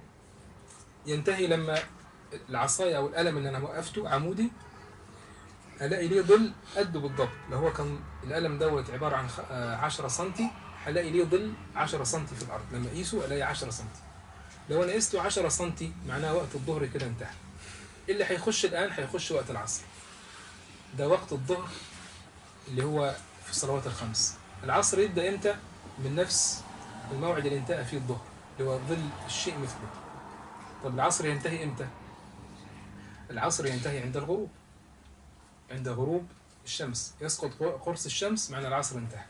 ينتهي لما العصاية أو القلم اللي أنا وقفته عمودي هلاقي ليه ظل قده بالضبط لو هو كان القلم دوت عبارة عن خ- آه، 10 سنتي هلاقي ليه ظل 10 سنتي في الأرض لما أقيسه ألاقي 10 سنتي لو أنا قسته 10 سنتي معناها وقت الظهر كده انتهى اللي هيخش الآن هيخش وقت العصر ده وقت الظهر اللي هو في الصلوات الخمس العصر يبدأ إمتى من نفس الموعد اللي انتهى فيه الظهر اللي هو ظل الشيء مثله طب العصر ينتهي إمتى العصر ينتهي عند الغروب عند غروب الشمس يسقط قرص الشمس معنى العصر انتهى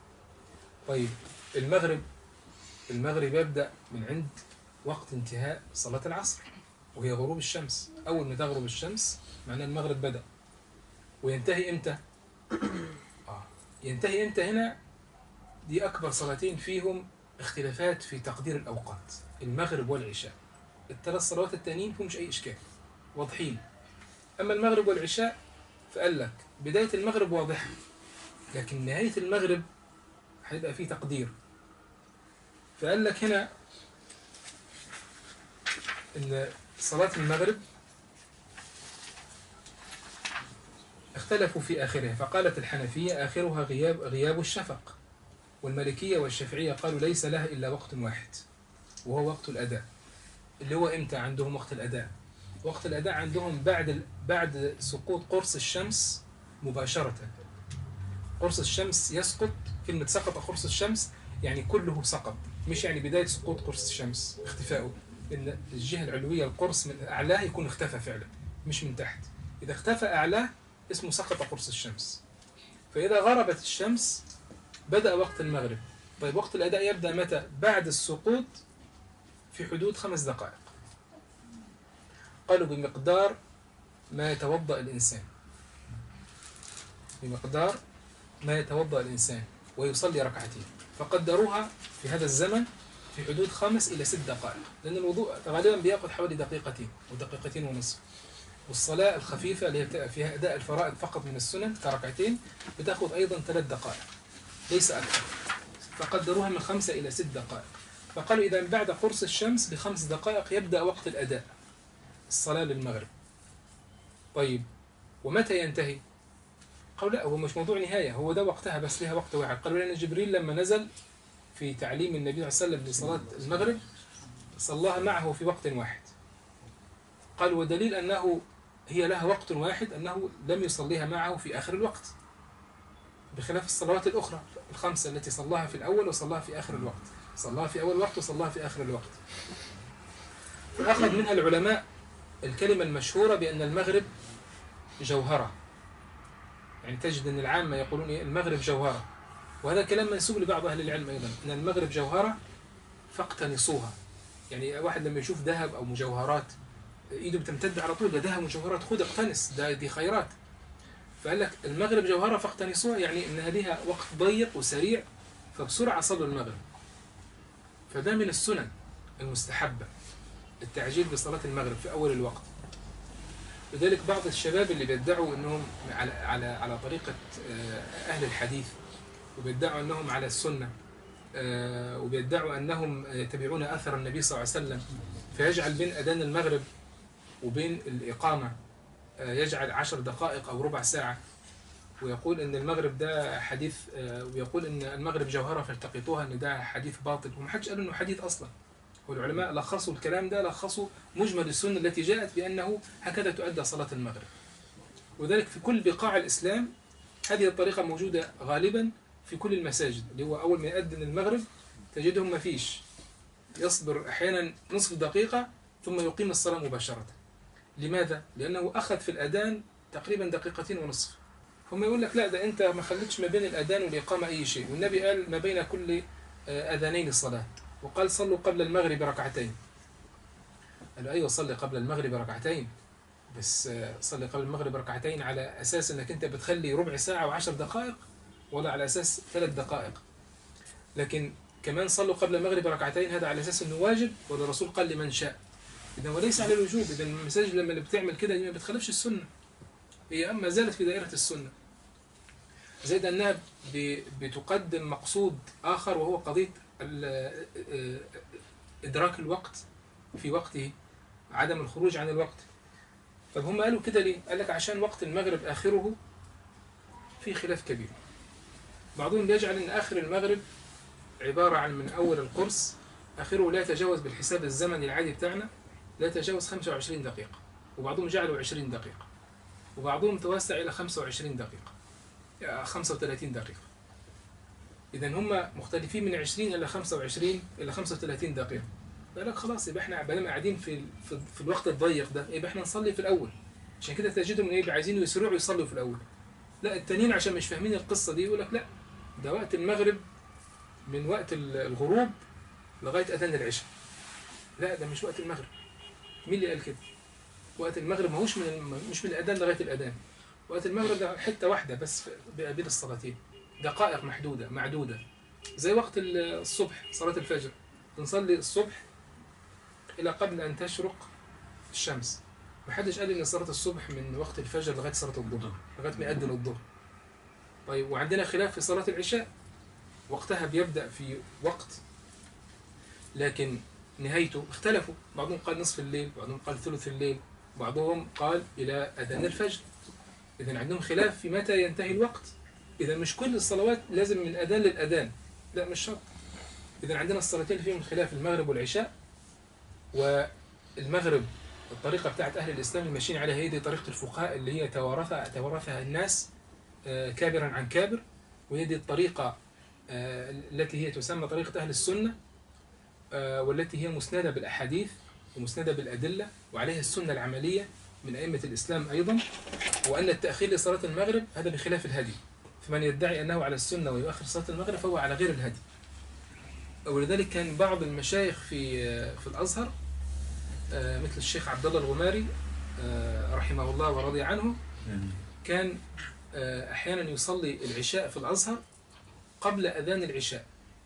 طيب المغرب المغرب يبدأ من عند وقت انتهاء صلاة العصر وهي غروب الشمس أول ما تغرب الشمس معناه المغرب بدأ وينتهي إمتى؟ آه. ينتهي إمتى هنا؟ دي أكبر صلاتين فيهم اختلافات في تقدير الأوقات المغرب والعشاء الثلاث صلوات التانيين فيهمش أي إشكال واضحين أما المغرب والعشاء فقال لك بداية المغرب واضحة لكن نهاية المغرب هيبقى فيه تقدير فقال لك هنا إن صلاة المغرب اختلفوا في آخرها فقالت الحنفية آخرها غياب غياب الشفق والمالكية والشافعية قالوا ليس لها إلا وقت واحد وهو وقت الأداء اللي هو إمتى عندهم وقت الأداء وقت الأداء عندهم بعد ال- بعد سقوط قرص الشمس مباشرة قرص الشمس يسقط كلمة سقط قرص الشمس يعني كله سقط مش يعني بداية سقوط قرص الشمس اختفائه لأن الجهة العلوية القرص من أعلاه يكون اختفى فعلا مش من تحت إذا اختفى أعلاه اسمه سقط قرص الشمس فإذا غربت الشمس بدأ وقت المغرب طيب وقت الأداء يبدأ متى؟ بعد السقوط في حدود خمس دقائق قالوا بمقدار ما يتوضأ الإنسان بمقدار ما يتوضأ الإنسان ويصلي ركعتين فقدروها في هذا الزمن في حدود خمس إلى ست دقائق لأن الوضوء غالبا بياخذ حوالي دقيقتين ودقيقتين ونصف والصلاة الخفيفة اللي هي فيها أداء الفرائض فقط من السنن كركعتين بتاخذ أيضا ثلاث دقائق ليس أكثر فقدروها من خمسة إلى ست دقائق فقالوا إذا بعد قرص الشمس بخمس دقائق يبدأ وقت الأداء الصلاة للمغرب طيب ومتى ينتهي؟ قالوا لا هو مش موضوع نهاية هو ده وقتها بس لها وقت واحد قالوا لأن جبريل لما نزل في تعليم النبي صلى الله عليه وسلم لصلاة المغرب صلاها معه في وقت واحد قال ودليل أنه هي لها وقت واحد أنه لم يصليها معه في آخر الوقت بخلاف الصلوات الأخرى الخمسة التي صلاها في الأول وصلاها في آخر الوقت صلاها في أول وقت وصلاها في آخر الوقت فأخذ منها العلماء الكلمة المشهورة بأن المغرب جوهرة يعني تجد أن العامة يقولون إيه المغرب جوهرة وهذا كلام منسوب لبعض أهل العلم أيضا أن المغرب جوهرة فاقتنصوها يعني واحد لما يشوف ذهب أو مجوهرات ايده بتمتد على طول ده ذهب مجوهرات خذ اقتنص ده دي خيرات فقال لك المغرب جوهرة فاقتنصوها يعني انها ليها وقت ضيق وسريع فبسرعة صلوا المغرب فده من السنن المستحبة التعجيل بصلاة المغرب في أول الوقت لذلك بعض الشباب اللي بيدعوا انهم على على على طريقة آه، أهل الحديث وبيدعوا انهم على السنة آه، وبيدعوا انهم يتبعون اثر النبي صلى الله عليه وسلم فيجعل بين اذان المغرب وبين الاقامه آه، يجعل عشر دقائق او ربع ساعه ويقول ان المغرب ده حديث آه، ويقول ان المغرب جوهره فالتقطوها ان ده حديث باطل ومحدش قال انه حديث اصلا والعلماء لخصوا الكلام ده لخصوا مجمل السنه التي جاءت بانه هكذا تؤدى صلاه المغرب وذلك في كل بقاع الاسلام هذه الطريقه موجوده غالبا في كل المساجد اللي هو أول ما يأذن المغرب تجدهم ما فيش يصبر أحيانا نصف دقيقة ثم يقيم الصلاة مباشرة لماذا؟ لأنه أخذ في الأذان تقريبا دقيقتين ونصف هم يقول لك لا ده أنت ما خليتش ما بين الأذان والإقامة أي شيء والنبي قال ما بين كل آه، أذانين الصلاة وقال صلوا قبل المغرب ركعتين قالوا أيوة صلي قبل المغرب ركعتين بس آه، صلي قبل المغرب ركعتين على أساس أنك أنت بتخلي ربع ساعة وعشر دقائق ولا على أساس ثلاث دقائق لكن كمان صلوا قبل المغرب ركعتين هذا على أساس أنه واجب ولا الرسول قال لمن شاء إذا وليس على الوجوب إذا المساجد لما اللي بتعمل كده دي ما بتخالفش السنة هي أما زالت في دائرة السنة زائد أنها ب- بتقدم مقصود آخر وهو قضية ال- آه، إدراك الوقت في وقته عدم الخروج عن الوقت طب هم قالوا كده ليه؟ قال لك عشان وقت المغرب آخره في خلاف كبير بعضهم بيجعل ان اخر المغرب عباره عن من اول القرص اخره لا يتجاوز بالحساب الزمني العادي بتاعنا لا يتجاوز 25 دقيقه وبعضهم جعلوا 20 دقيقه وبعضهم توسع الى 25 دقيقه يعني 35 دقيقه اذا هم مختلفين من 20 الى 25 الى 35 دقيقه قال لك خلاص يبقى احنا بدل قاعدين في, في في الوقت الضيق ده يبقى احنا نصلي في الاول عشان كده تجدهم ايه عايزين يسرعوا يصلوا في الاول لا التانيين عشان مش فاهمين القصه دي يقول لك لا ده وقت المغرب من وقت ال- الغروب لغاية أذان العشاء لا ده مش وقت المغرب مين اللي قال كده وقت المغرب ماهوش من الم- مش من الأذان لغاية الأذان وقت المغرب ده حتة واحدة بس في- بين الصلاتين دقائق محدودة معدودة زي وقت ال- الصبح صلاة الفجر بنصلي الصبح إلى قبل أن تشرق الشمس محدش قال إن صلاة الصبح من وقت الفجر لغاية صلاة الظهر لغاية ما يأذن الظهر طيب وعندنا خلاف في صلاة العشاء وقتها بيبدأ في وقت لكن نهايته اختلفوا بعضهم قال نصف الليل بعضهم قال ثلث الليل بعضهم قال إلى أذان الفجر إذا عندهم خلاف في متى ينتهي الوقت إذا مش كل الصلوات لازم من أذان للأذان لا مش شرط إذا عندنا الصلاتين اللي فيهم خلاف المغرب والعشاء والمغرب الطريقة بتاعت أهل الإسلام اللي ماشيين عليها هي دي طريقة الفقهاء اللي هي توارثها توارثها الناس آه، كابرا عن كابر وهي دي الطريقة آه، التي هي تسمى طريقة أهل السنة آه، والتي هي مسندة بالأحاديث ومسندة بالأدلة وعليها السنة العملية من أئمة الإسلام أيضا وأن التأخير لصلاة المغرب هذا بخلاف الهدي فمن يدعي أنه على السنة ويؤخر صلاة المغرب فهو على غير الهدي ولذلك كان بعض المشايخ في في الأزهر آه، مثل الشيخ عبد الله الغماري آه، رحمه الله ورضي عنه كان آه، أحيانا يصلي العشاء في الأزهر قبل أذان العشاء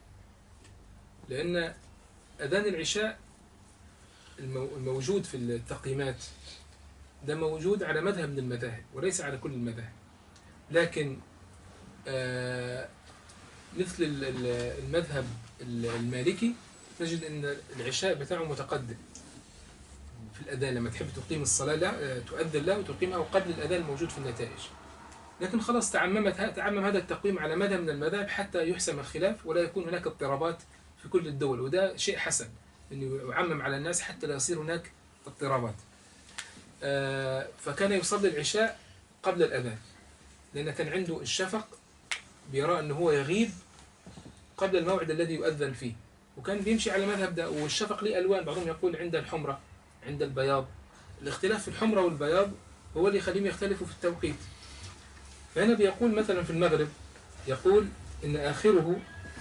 لأن أذان العشاء المو- الموجود في التقييمات ده موجود على مذهب من المذاهب وليس على كل المذاهب لكن آه، مثل ال- ال- المذهب ال- المالكي تجد أن العشاء بتاعه متقدم في الأذان لما تحب تقيم الصلاة لا آه، تؤذن له وتقيمها قبل الأذان الموجود في النتائج لكن خلاص تعممت ه- تعمم هذا التقويم على مذهب من المذاهب حتى يحسم الخلاف ولا يكون هناك اضطرابات في كل الدول وده شيء حسن انه يعمم على الناس حتى لا يصير هناك اضطرابات آه، فكان يصلي العشاء قبل الأذان لأن كان عنده الشفق بيرى أنه هو يغيب قبل الموعد الذي يؤذن فيه وكان بيمشي على مذهب ده والشفق له ألوان بعضهم يقول عند الحمرة عند البياض الاختلاف في الحمرة والبياض هو اللي يخليهم يختلفوا في التوقيت فهنا بيقول مثلا في المغرب يقول إن آخره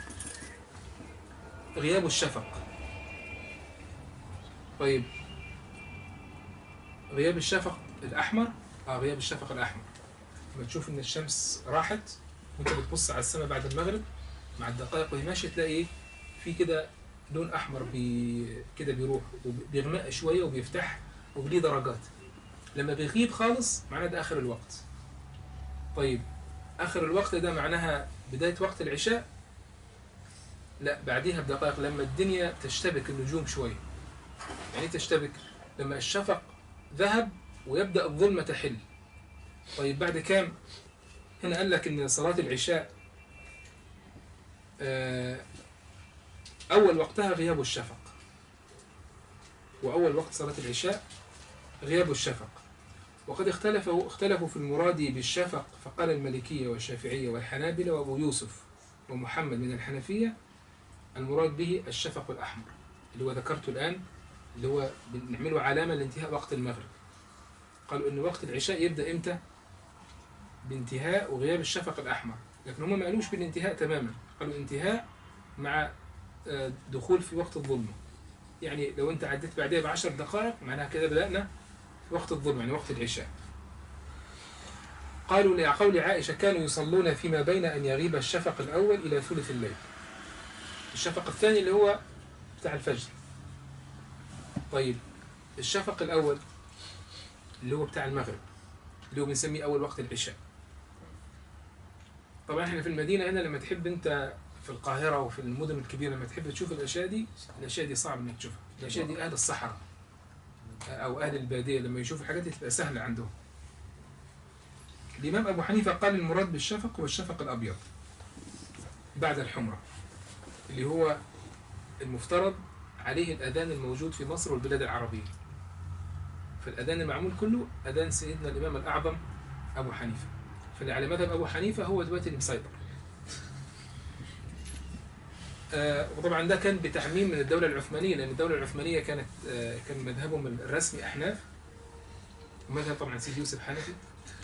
غياب الشفق طيب غياب الشفق الأحمر آه غياب الشفق الأحمر لما تشوف إن الشمس راحت وأنت بتبص على السماء بعد المغرب مع الدقائق وهي ماشية تلاقي إيه في كده لون أحمر بي كده بيروح وبيغمق شوية وبيفتح وبليه درجات لما بيغيب خالص معناه ده آخر الوقت طيب آخر الوقت ده معناها بداية وقت العشاء لا بعديها بدقائق لما الدنيا تشتبك النجوم شوية يعني إيه تشتبك لما الشفق ذهب ويبدأ الظلمة تحل طيب بعد كام هنا قال لك ان صلاة العشاء آه، أول وقتها غياب الشفق وأول وقت صلاة العشاء غياب الشفق وقد اختلفوا اختلفوا في المراد بالشفق فقال المالكية والشافعية والحنابلة وأبو يوسف ومحمد من الحنفية المراد به الشفق الأحمر اللي هو ذكرته الآن اللي هو بنعمله علامة لانتهاء وقت المغرب قالوا إن وقت العشاء يبدأ إمتى؟ بانتهاء وغياب الشفق الأحمر لكن هم ما قالوش بالانتهاء تماما قالوا انتهاء مع آه، دخول في وقت الظلمة يعني لو أنت عديت بعدها بعشر دقائق معناها كده بدأنا في وقت الظلمة يعني وقت العشاء قالوا لقول عائشة كانوا يصلون فيما بين أن يغيب الشفق الأول إلى ثلث الليل الشفق الثاني اللي هو بتاع الفجر طيب الشفق الأول اللي هو بتاع المغرب اللي هو بنسميه أول وقت العشاء طبعا احنا في المدينة هنا لما تحب انت في القاهرة وفي المدن الكبيرة لما تحب تشوف الأشياء دي الأشياء دي صعب انك تشوفها الأشياء دي أهل الصحراء أو أهل البادية لما يشوفوا الحاجات دي تبقى سهلة عندهم الإمام أبو حنيفة قال المراد بالشفق هو الشفق الأبيض بعد الحمرة اللي هو المفترض عليه الأذان الموجود في مصر والبلاد العربية فالأذان المعمول كله أذان سيدنا الإمام الأعظم أبو حنيفة فاللي على مذهب أبو حنيفة هو دلوقتي اللي مسيطر آه وطبعا ده كان بتعميم من الدولة العثمانية لأن الدولة العثمانية كانت آه كان مذهبهم الرسمي أحناف ومذهب طبعا سيدي يوسف حنفي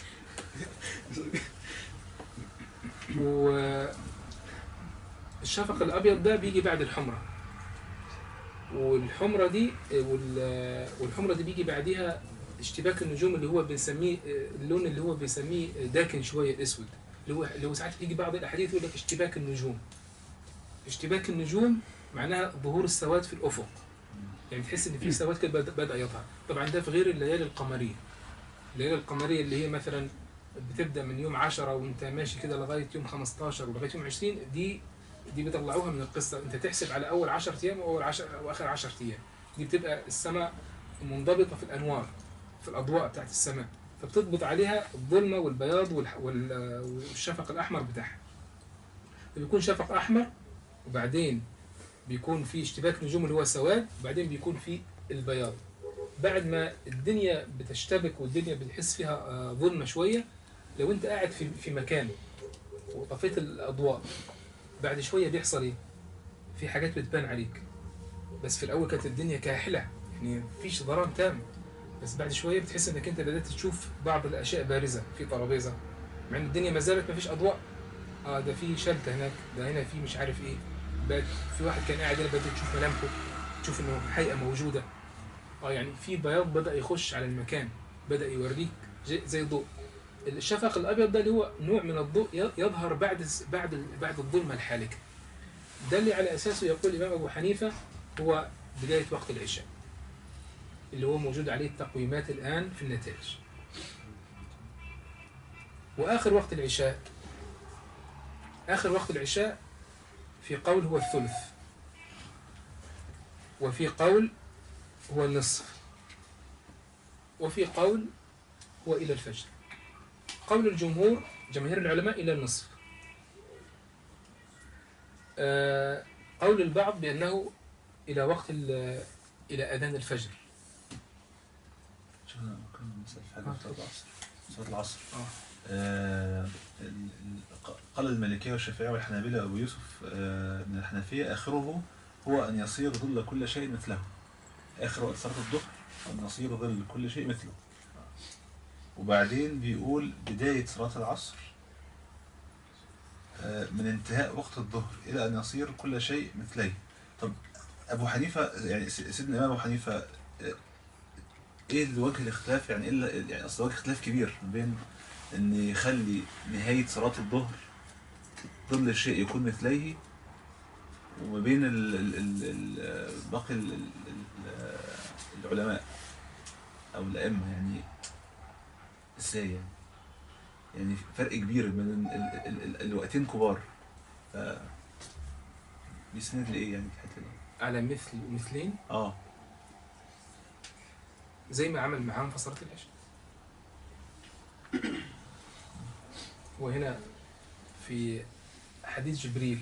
والشفق الأبيض ده بيجي بعد الحمرة والحمرة دي وال- والحمرة دي بيجي بعديها اشتباك النجوم اللي هو بنسميه اللون اللي هو بيسميه داكن شوية اسود اللي هو اللي هو ساعات يجي بعض الاحاديث يقول لك اشتباك النجوم اشتباك النجوم معناها ظهور السواد في الافق يعني تحس ان في سواد كده بد- بدا يظهر طبعا ده في غير الليالي القمريه الليالي القمريه اللي هي مثلا بتبدا من يوم 10 وانت ماشي كده لغايه يوم 15 ولغايه يوم 20 دي دي بيطلعوها من القصه انت تحسب على اول 10 ايام واول 10 واخر 10 ايام دي بتبقى السماء منضبطه في الانوار في الاضواء بتاعت السماء فبتضبط عليها الظلمه والبياض والح- وال- والشفق الاحمر بتاعها فبيكون شفق احمر وبعدين بيكون في اشتباك نجوم اللي هو سواد وبعدين بيكون في البياض بعد ما الدنيا بتشتبك والدنيا بتحس فيها آه، ظلمه شويه لو انت قاعد في في مكان وطفيت الاضواء بعد شويه بيحصل ايه في حاجات بتبان عليك بس في الاول كانت الدنيا كاحله يعني مفيش ظلام تام بس بعد شويه بتحس انك انت بدات تشوف بعض الاشياء بارزه في ترابيزه مع ان الدنيا ما زالت ما فيش اضواء اه ده في شلته هناك ده هنا في مش عارف ايه بقت في واحد كان قاعد هنا بدات تشوف ملامحه تشوف انه هيئه موجوده اه يعني في بياض بدا يخش على المكان بدا يوريك زي- زي ضوء الشفق الابيض ده اللي هو نوع من الضوء ي- يظهر بعد الس- بعد ال- بعد الظلمه الحالكه ده اللي على اساسه يقول الامام ابو حنيفه هو بدايه وقت العشاء اللي هو موجود عليه التقويمات الان في النتائج واخر وقت العشاء اخر وقت العشاء في قول هو الثلث وفي قول هو النصف وفي قول هو إلى الفجر قول الجمهور جماهير العلماء إلى النصف آه، قول البعض بأنه إلى وقت ال- إلى أذان الفجر شوف أنا كان مثال في حاجة آه، في صلاة العصر صلاة العصر آه. آه، ال- ال- قال المالكية والشافعية والحنابلة وأبو يوسف آه، من الحنفية آخره هو أن يصير ظل كل شيء مثله آخر وقت صلاة الظهر أن يصير ظل كل شيء مثله وبعدين بيقول بداية صلاة العصر آه، من انتهاء وقت الظهر إلى أن يصير كل شيء مثليه طب أبو حنيفة يعني س- سيدنا الإمام أبو حنيفة آه، إيه الوجه الاختلاف يعني إيه ال- يعني أصل وجه اختلاف كبير ما بين إن يخلي نهاية صلاة الظهر ظل الشيء يكون مثليه وما بين ال ال ال ال باقي ال ال ال العلماء أو الأئمة يعني ازاي يعني يعني فرق كبير بين ال ال ال ال الوقتين كبار ف بيسند لايه يعني في الحته دي على مثل ومثلين اه زي ما عمل معاهم في صلاة العشاء وهنا في حديث جبريل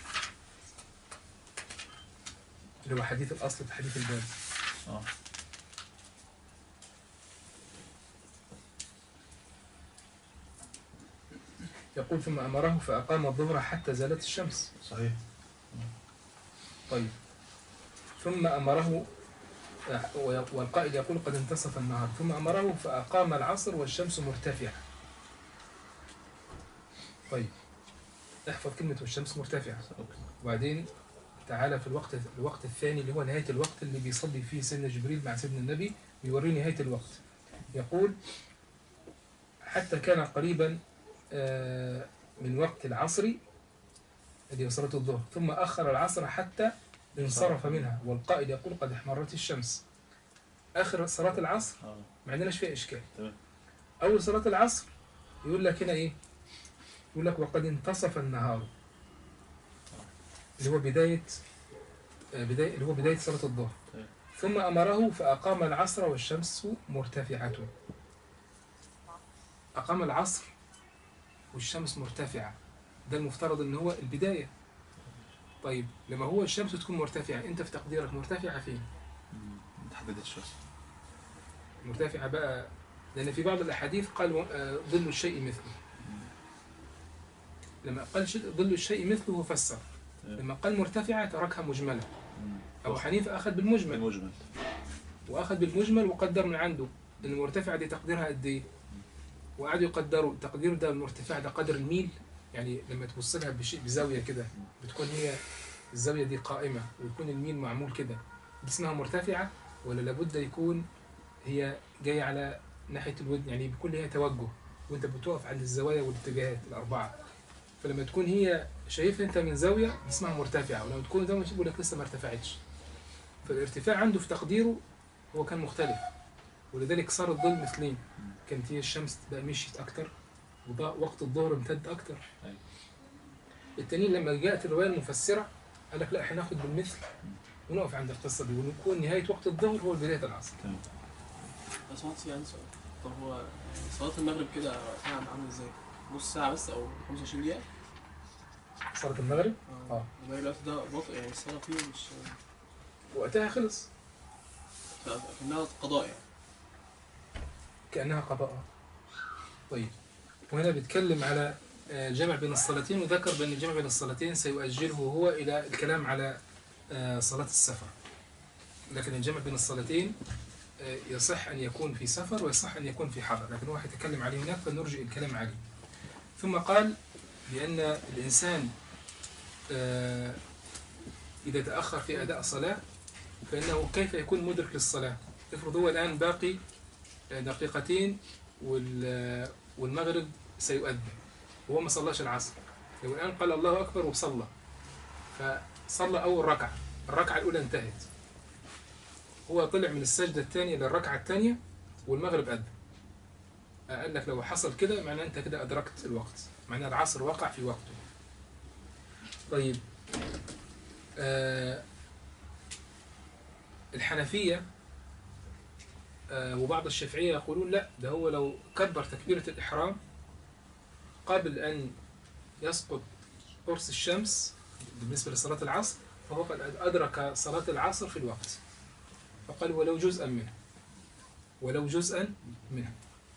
اللي هو حديث الأصل في حديث الباب اه يقول ثم أمره فأقام الظهر حتى زالت الشمس صحيح طيب ثم أمره والقائل يقول قد انتصف النهار ثم أمره فأقام العصر والشمس مرتفعة طيب احفظ كلمة والشمس مرتفعة اوكي وبعدين تعالى في الوقت الوقت الثاني اللي هو نهاية الوقت اللي بيصلي فيه سيدنا جبريل مع سيدنا النبي بيوريه نهاية الوقت يقول حتى كان قريبا آه، من وقت العصر اللي هي صلاة الظهر ثم أخر العصر حتى انصرف منها والقائل يقول قد احمرت الشمس آخر صلاة العصر اه ما عندناش فيها إشكال تمام. أول صلاة العصر يقول لك هنا إيه يقول لك وقد انتصف النهار اللي هو بداية آه، بداية اللي هو بداية صلاة الظهر تمام. ثم أمره فأقام العصر والشمس مرتفعة أقام العصر والشمس مرتفعة ده المفترض إن هو البداية طيب لما هو الشمس تكون مرتفعة أنت في تقديرك مرتفعة فين؟ مم. ما تحددتش بس مرتفعة بقى لأن في بعض الأحاديث قال آه، ظل الشيء مثله لما قال شيء- ظل الشيء مثله هو فسر تمام. لما قال مرتفعة تركها مجملة مم. أبو حنيفة أخذ بالمجمل المجمل وأخذ بالمجمل وقدر من عنده إن المرتفعة دي تقديرها قد إيه وقعدوا يقدروا التقدير ده المرتفع ده قدر الميل يعني لما تبص لها بشيء بزاوية كده بتكون هي الزاوية دي قائمة ويكون الميل معمول كده دي اسمها مرتفعة ولا لابد يكون هي جاية على ناحية الودن يعني بيكون ليها توجه وانت بتقف عند الزوايا والاتجاهات الأربعة فلما تكون هي شايفها انت من زاوية دي اسمها مرتفعة ولما تكون زاوية يقول لك لسه ما ارتفعتش فالارتفاع عنده في تقديره هو كان مختلف ولذلك صار الظل مثلين كانت هي الشمس بقى مشيت أكتر ووقت الظهر امتد أكتر أيوة. التانيين لما جاءت الرواية المفسرة قال لك لا احنا ناخد بالمثل ونقف عند القصة دي ونكون نهاية وقت الظهر هو بداية العصر تمام بس هو يعني سؤال طب هو يعني صلاة المغرب كده وقتها عامل ازاي؟ نص ساعة بس أو 25 دقيقة؟ صلاة المغرب آه. المغرب الوقت ده بطء يعني الصلاة فيه مش وقتها خلص كأنها قضاء يعني كأنها قضاء طيب وهنا بيتكلم على آه، جمع بين الصلاتين وذكر بأن الجمع بين الصلاتين سيؤجله هو إلى الكلام على آه، صلاة السفر لكن الجمع بين الصلاتين آه، يصح أن يكون في سفر ويصح أن يكون في حضر لكن هو يتكلم عليه هناك فنرجئ الكلام عليه ثم قال بأن الإنسان آه، إذا تأخر في أداء صلاة فإنه كيف يكون مدرك للصلاة افرض هو الآن باقي آه، دقيقتين وال- والمغرب سيؤذن وهو ما صلاش العصر لو الآن قال الله أكبر وصلى فصلى أول ركعة الركعة الأولى انتهت هو طلع من السجدة الثانية للركعة الثانية والمغرب أذن قال لك لو حصل كده معناه أنت كده أدركت الوقت معناه العصر وقع في وقته طيب آه الحنفية آه وبعض الشافعية يقولون لا ده هو لو كبر تكبيرة الإحرام قبل أن يسقط قرص الشمس بالنسبة لصلاة العصر فهو قد أدرك صلاة العصر في الوقت فقال ولو جزءا منه ولو جزءا منه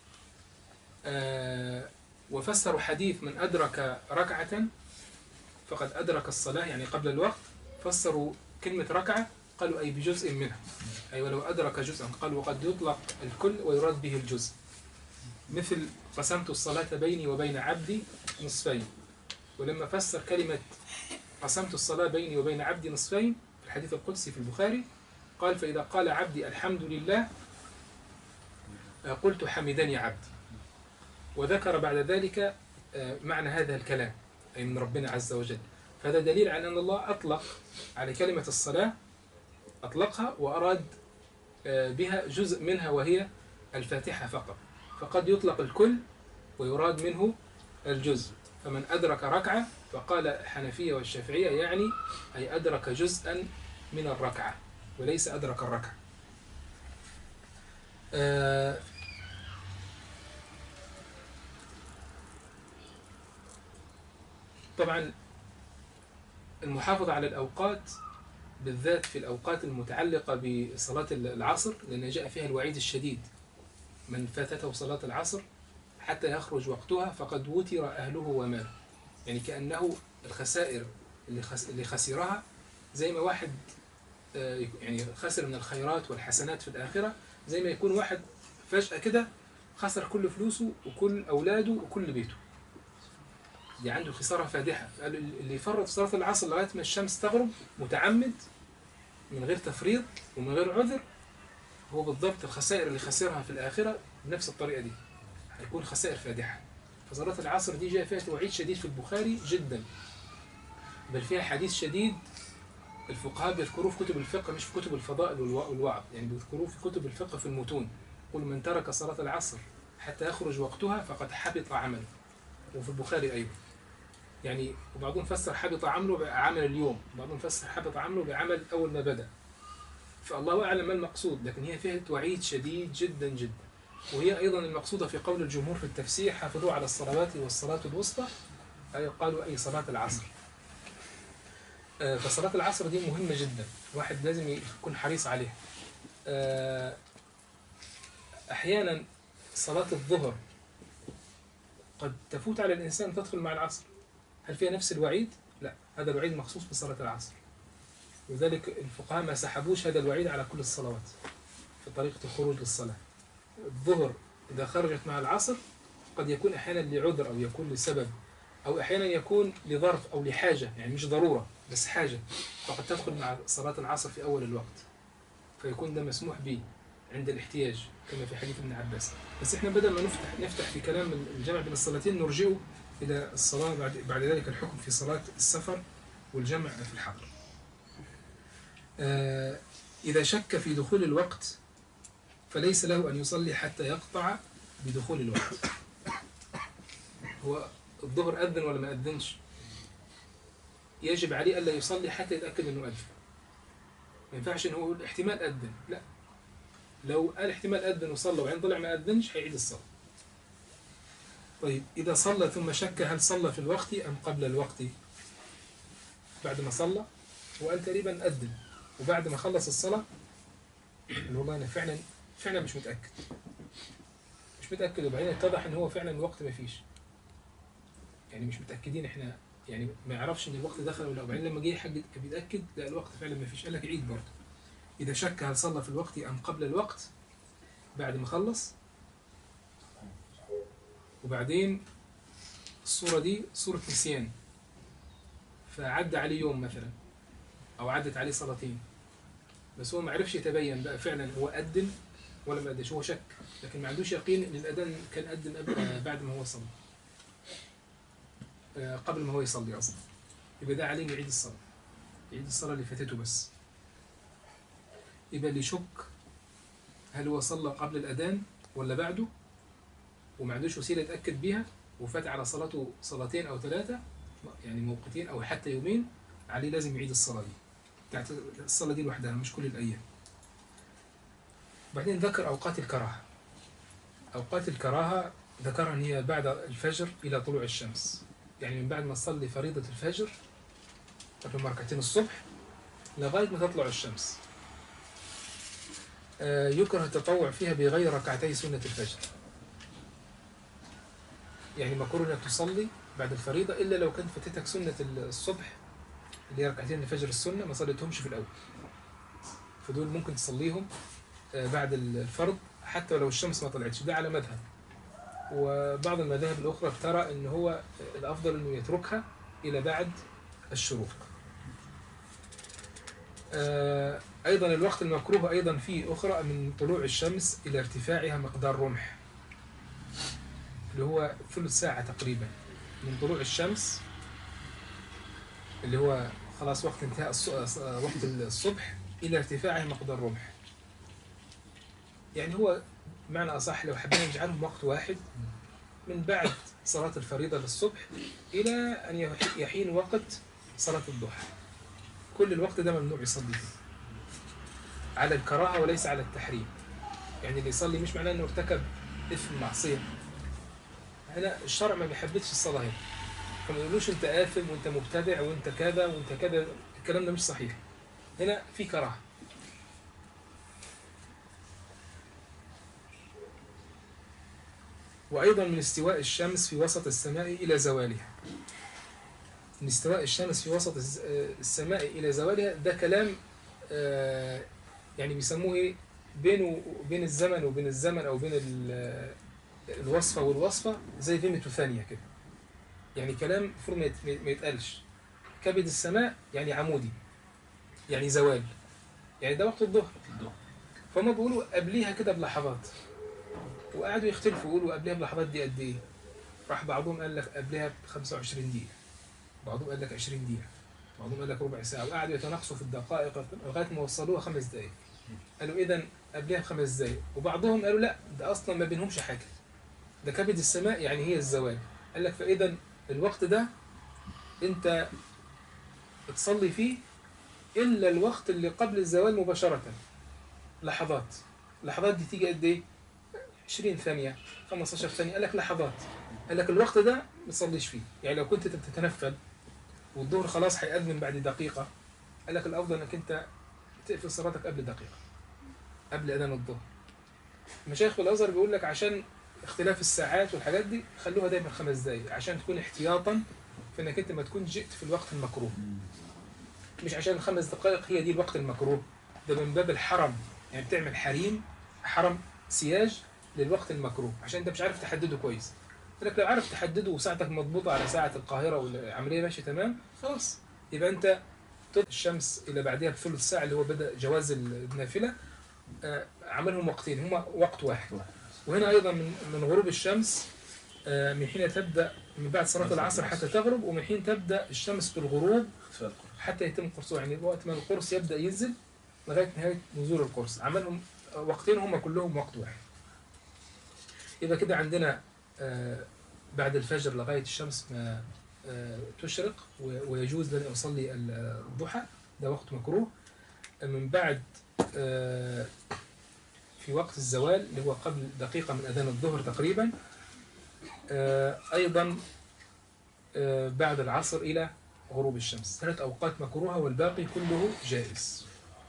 آه وفسروا حديث من أدرك ركعة فقد أدرك الصلاة يعني قبل الوقت فسروا كلمة ركعة قالوا أي بجزء منها أي ولو أدرك جزءا قالوا وقد يطلق الكل ويراد به الجزء مثل قسمت الصلاة بيني وبين عبدي نصفين ولما فسر كلمة قسمت الصلاة بيني وبين عبدي نصفين في الحديث القدسي في البخاري قال فإذا قال عبدي الحمد لله آه، قلت حمدني عبدي وذكر بعد ذلك آه، معنى هذا الكلام أي من ربنا عز وجل فهذا دليل على أن الله أطلق على كلمة الصلاة أطلقها وأراد آه، بها جزء منها وهي الفاتحة فقط فقد يطلق الكل ويراد منه الجزء فمن أدرك ركعة فقال الحنفية والشافعية يعني أي أدرك جزءا من الركعة وليس أدرك الركعة آه، طبعا المحافظة على الأوقات بالذات في الأوقات المتعلقة بصلاة العصر لأن جاء فيها الوعيد الشديد من فاتته صلاة العصر حتى يخرج وقتها فقد وتر أهله وماله يعني كأنه الخسائر اللي خس اللي خسرها زي ما واحد آه، يعني خسر من الخيرات والحسنات في الآخرة زي ما يكون واحد فجأة كده خسر كل فلوسه وكل أولاده وكل بيته دي عنده خسارة فادحة قالوا اللي يفرط في صلاة العصر لغاية ما الشمس تغرب متعمد من غير تفريط ومن غير عذر هو بالضبط الخسائر اللي خسرها في الآخرة بنفس الطريقة دي هيكون خسائر فادحة فصلاة العصر دي جاء فيها توعيد شديد في البخاري جدا بل فيها حديث شديد الفقهاء بيذكروه في كتب الفقه مش في كتب الفضائل والوا- والوعظ يعني بيذكروه في كتب الفقه في المتون يقول من ترك صلاة العصر حتى يخرج وقتها فقد حبط عمله وفي البخاري أيضا يعني وبعضهم فسر حبط عمله بعمل اليوم وبعضهم فسر حبط عمله بعمل أول ما بدأ فالله أعلم ما المقصود لكن هي فيها توعيد شديد جدا جدا وهي أيضا المقصودة في قول الجمهور في التفسير حافظوا على الصلوات والصلاة الوسطى أي قالوا أي صلاة العصر آه، فصلاة العصر دي مهمة جدا الواحد لازم يكون حريص عليها آه، أحيانا صلاة الظهر قد تفوت على الإنسان تدخل مع العصر هل فيها نفس الوعيد؟ لا هذا الوعيد مخصوص بصلاة العصر لذلك الفقهاء ما سحبوش هذا الوعيد على كل الصلوات في طريقة الخروج للصلاة الظهر إذا خرجت مع العصر قد يكون أحيانا لعذر أو يكون لسبب أو أحيانا يكون لظرف أو لحاجة يعني مش ضرورة بس حاجة فقد تدخل مع صلاة العصر في أول الوقت فيكون ده مسموح به عند الاحتياج كما في حديث ابن عباس بس احنا بدل ما نفتح نفتح في كلام الجمع بين الصلاتين نرجئه إلى الصلاة بعد بعد ذلك الحكم في صلاة السفر والجمع في الحضر آه، إذا شك في دخول الوقت فليس له أن يصلي حتى يقطع بدخول الوقت هو الظهر أذن ولا ما أذنش يجب عليه ألا يصلي حتى يتأكد أنه أذن ما ينفعش أنه يقول احتمال أذن لا لو قال احتمال أذن وصلى وبعدين طلع ما أذنش هيعيد الصلاة طيب إذا صلى ثم شك هل صلى في الوقت أم قبل الوقت بعد ما صلى وقال تقريبا أذن وبعد ما خلص الصلاة قال والله أنا فعلا فعلا مش متأكد مش متأكد وبعدين اتضح إن هو فعلا الوقت ما فيش يعني مش متأكدين إحنا يعني ما يعرفش إن الوقت دخل ولا لا. وبعدين لما جه حد بيتأكد لا الوقت فعلا ما فيش قال لك عيد برضه إذا شك هل صلى في الوقت أم قبل الوقت بعد ما خلص وبعدين الصورة دي صورة نسيان فعدى عليه يوم مثلا أو عدت عليه صلاتين بس هو ما عرفش يتبين بقى فعلا هو أدن ولا ما أدش هو شك لكن ما عندوش يقين إن الأذان كان أدن قبل آه، بعد ما هو صلى آه، قبل ما هو يصلي أصلا يبقى ده عليه إنه يعيد الصلاة يعيد الصلاة اللي فاتته بس يبقى اللي يشك هل هو صلى قبل الأذان ولا بعده وما عندوش وسيلة يتأكد بيها وفات على صلاته صلاتين أو ثلاثة يعني موقتين أو حتى يومين عليه لازم يعيد الصلاة دي بتاعت الصلاة دي لوحدها مش كل الأيام بعدين ذكر أوقات الكراهة أوقات الكراهة ذكرها إن هي بعد الفجر إلى طلوع الشمس يعني من بعد ما تصلي فريضة الفجر قبل ركعتين الصبح لغاية ما تطلع الشمس آه، يكره التطوع فيها بغير ركعتي سنة الفجر يعني مكروه انك تصلي بعد الفريضة إلا لو كانت فاتتك سنة الصبح اللي هي ركعتين الفجر السنة ما صليتهمش في الأول فدول ممكن تصليهم آه، بعد الفرض حتى ولو الشمس ما طلعتش ده على مذهب وبعض المذاهب الأخرى ترى إن هو الأفضل إنه يتركها إلى بعد الشروق آه، أيضا الوقت المكروه أيضا فيه أخرى من طلوع الشمس إلى ارتفاعها مقدار رمح اللي هو ثلث ساعة تقريبا من طلوع الشمس اللي هو خلاص وقت انتهاء الص- وقت الصبح إلى ارتفاعها مقدار رمح يعني هو معنى أصح لو حبينا نجعلهم وقت واحد من بعد صلاة الفريضة للصبح إلى أن يح- يحين وقت صلاة الضحى كل الوقت ده ممنوع يصلي فيه على الكراهة وليس على التحريم يعني اللي يصلي مش معناه انه ارتكب اثم معصية هنا الشرع ما بيحبش الصلاة هنا فما يقولوش انت آثم وانت مبتدع وانت كذا وانت كذا الكلام ده مش صحيح هنا في كراهة وأيضا من استواء الشمس في وسط السماء إلى زوالها من استواء الشمس في وسط الز- آه، السماء إلى زوالها ده كلام آه، يعني بيسموه إيه بينه وبين الزمن وبين الزمن أو بين ال- آه، الوصفة والوصفة زي ذمة ثانية كده يعني كلام المفروض ما يت- ما يتقالش كبد السماء يعني عمودي يعني زوال يعني ده وقت الظهر فهم بيقولوا قبليها كده بلحظات وقعدوا يختلفوا يقولوا قبلها بلحظات دي قد ايه راح بعضهم قال لك قبلها ب 25 دقيقة بعضهم قال لك 20 دقيقة بعضهم قال لك ربع ساعة وقعدوا يتناقصوا في الدقائق لغاية ما وصلوها خمس دقايق قالوا إذا قبلها بخمس دقايق وبعضهم قالوا لا ده أصلا ما بينهمش حاجة ده كبد السماء يعني هي الزوال قال لك فإذا الوقت ده أنت تصلي فيه إلا الوقت اللي قبل الزوال مباشرة لحظات لحظات دي تيجي قد إيه 20 ثانية 15 ثانية قال لك لحظات قال لك الوقت ده ما تصليش فيه يعني لو كنت بتتنفل والظهر خلاص هيأذن بعد دقيقة قال لك الأفضل إنك أنت تقفل صلاتك قبل دقيقة قبل أذان الظهر مشايخ الأزهر بيقول لك عشان اختلاف الساعات والحاجات دي خلوها دايما خمس دقايق عشان تكون احتياطا في انك انت ما تكون جئت في الوقت المكروه مش عشان خمس دقائق هي دي الوقت المكروه ده من باب الحرم يعني بتعمل حريم حرم سياج للوقت المكروه عشان انت مش عارف تحدده كويس لك لو عارف تحدده وساعتك مضبوطه على ساعه القاهره والعمليه ماشيه تمام خلاص يبقى انت تطلع الشمس الى بعدها بثلث ساعه اللي هو بدا جواز النافله آه، عملهم وقتين هما وقت واحد وهنا ايضا من من غروب الشمس آه، من حين تبدا من بعد صلاه العصر حتى تغرب ومن حين تبدا الشمس بالغروب اختفاء القرآن حتى يتم قرصه يعني وقت ما القرص يبدا ينزل لغايه نهايه نزول القرص عملهم وقتين هم كلهم وقت واحد يبقى كده عندنا آه، بعد الفجر لغايه الشمس ما آه، تشرق و- ويجوز لنا نصلي ال- الضحى ده وقت مكروه من بعد آه، في وقت الزوال اللي هو قبل دقيقة من أذان الظهر تقريبا آه، أيضا آه، بعد العصر إلى غروب الشمس ثلاث أوقات مكروهة والباقي كله جائز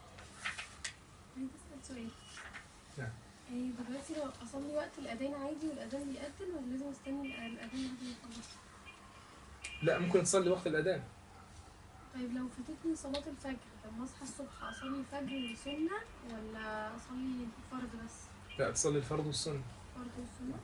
عايز اسال سؤال نعم. يعني دلوقتي لو اصلي وقت الاذان عادي والاذان بيأذن ولا لازم استني الأ- الاذان لحد ما يخلص لا ممكن تصلي وقت الأذان طيب لو فاتتني صلاة الفجر لما اصحى الصبح اصلي الفجر سنة ولا اصلي فرض بس لا تصلي الفرض والسنة فرض والسنة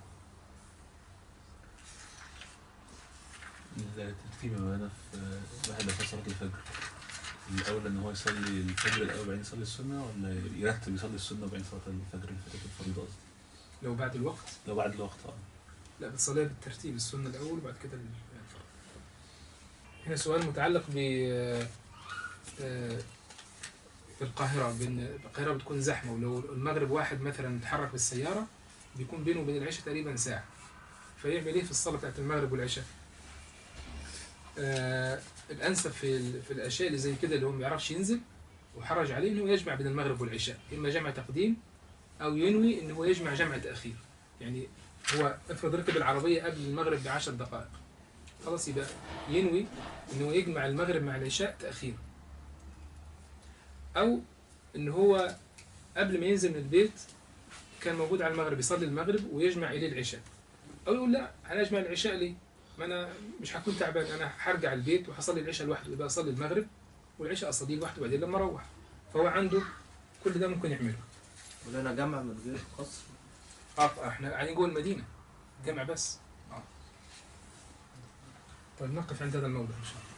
الترتيب ما بين في واحد لو صلاة الفجر الأول إن هو يصلي الفجر الأول بعدين يصلي السنة ولا يرتب يصلي السنة وبعدين صلاة الفجر اللي فاتت الفريضة قصدي لو بعد الوقت لو بعد الوقت اه لا بتصليها بالترتيب السنة الأول وبعد كده الفرض هنا سؤال متعلق ب آه، في القاهرة بين القاهرة بتكون زحمة ولو المغرب واحد مثلا اتحرك بالسيارة بيكون بينه وبين العشاء تقريبا ساعة فيعمل ايه في الصلاة بتاعت المغرب والعشاء؟ آه الأنسب في, ال- في الأشياء اللي زي كده اللي هو ما بيعرفش ينزل وحرج عليه إنه يجمع بين المغرب والعشاء إما جمع تقديم أو ينوي إنه هو يجمع جمع تأخير يعني هو افرض ركب العربية قبل المغرب بعشر دقائق خلاص يبقى ينوي إنه يجمع المغرب مع العشاء تأخير أو إن هو قبل ما ينزل من البيت كان موجود على المغرب يصلي المغرب ويجمع إليه العشاء أو يقول لا أنا أجمع العشاء ليه؟ ما أنا مش هكون تعبان أنا هرجع البيت وهصلي العشاء لوحده يبقى أصلي المغرب والعشاء أصليه لوحده بعدين لما أروح فهو عنده كل ده ممكن يعمله ولا انا جمع من غير قصر اه احنا قاعدين جوه المدينه جامع بس اه طيب نقف عند هذا الموضوع ان شاء الله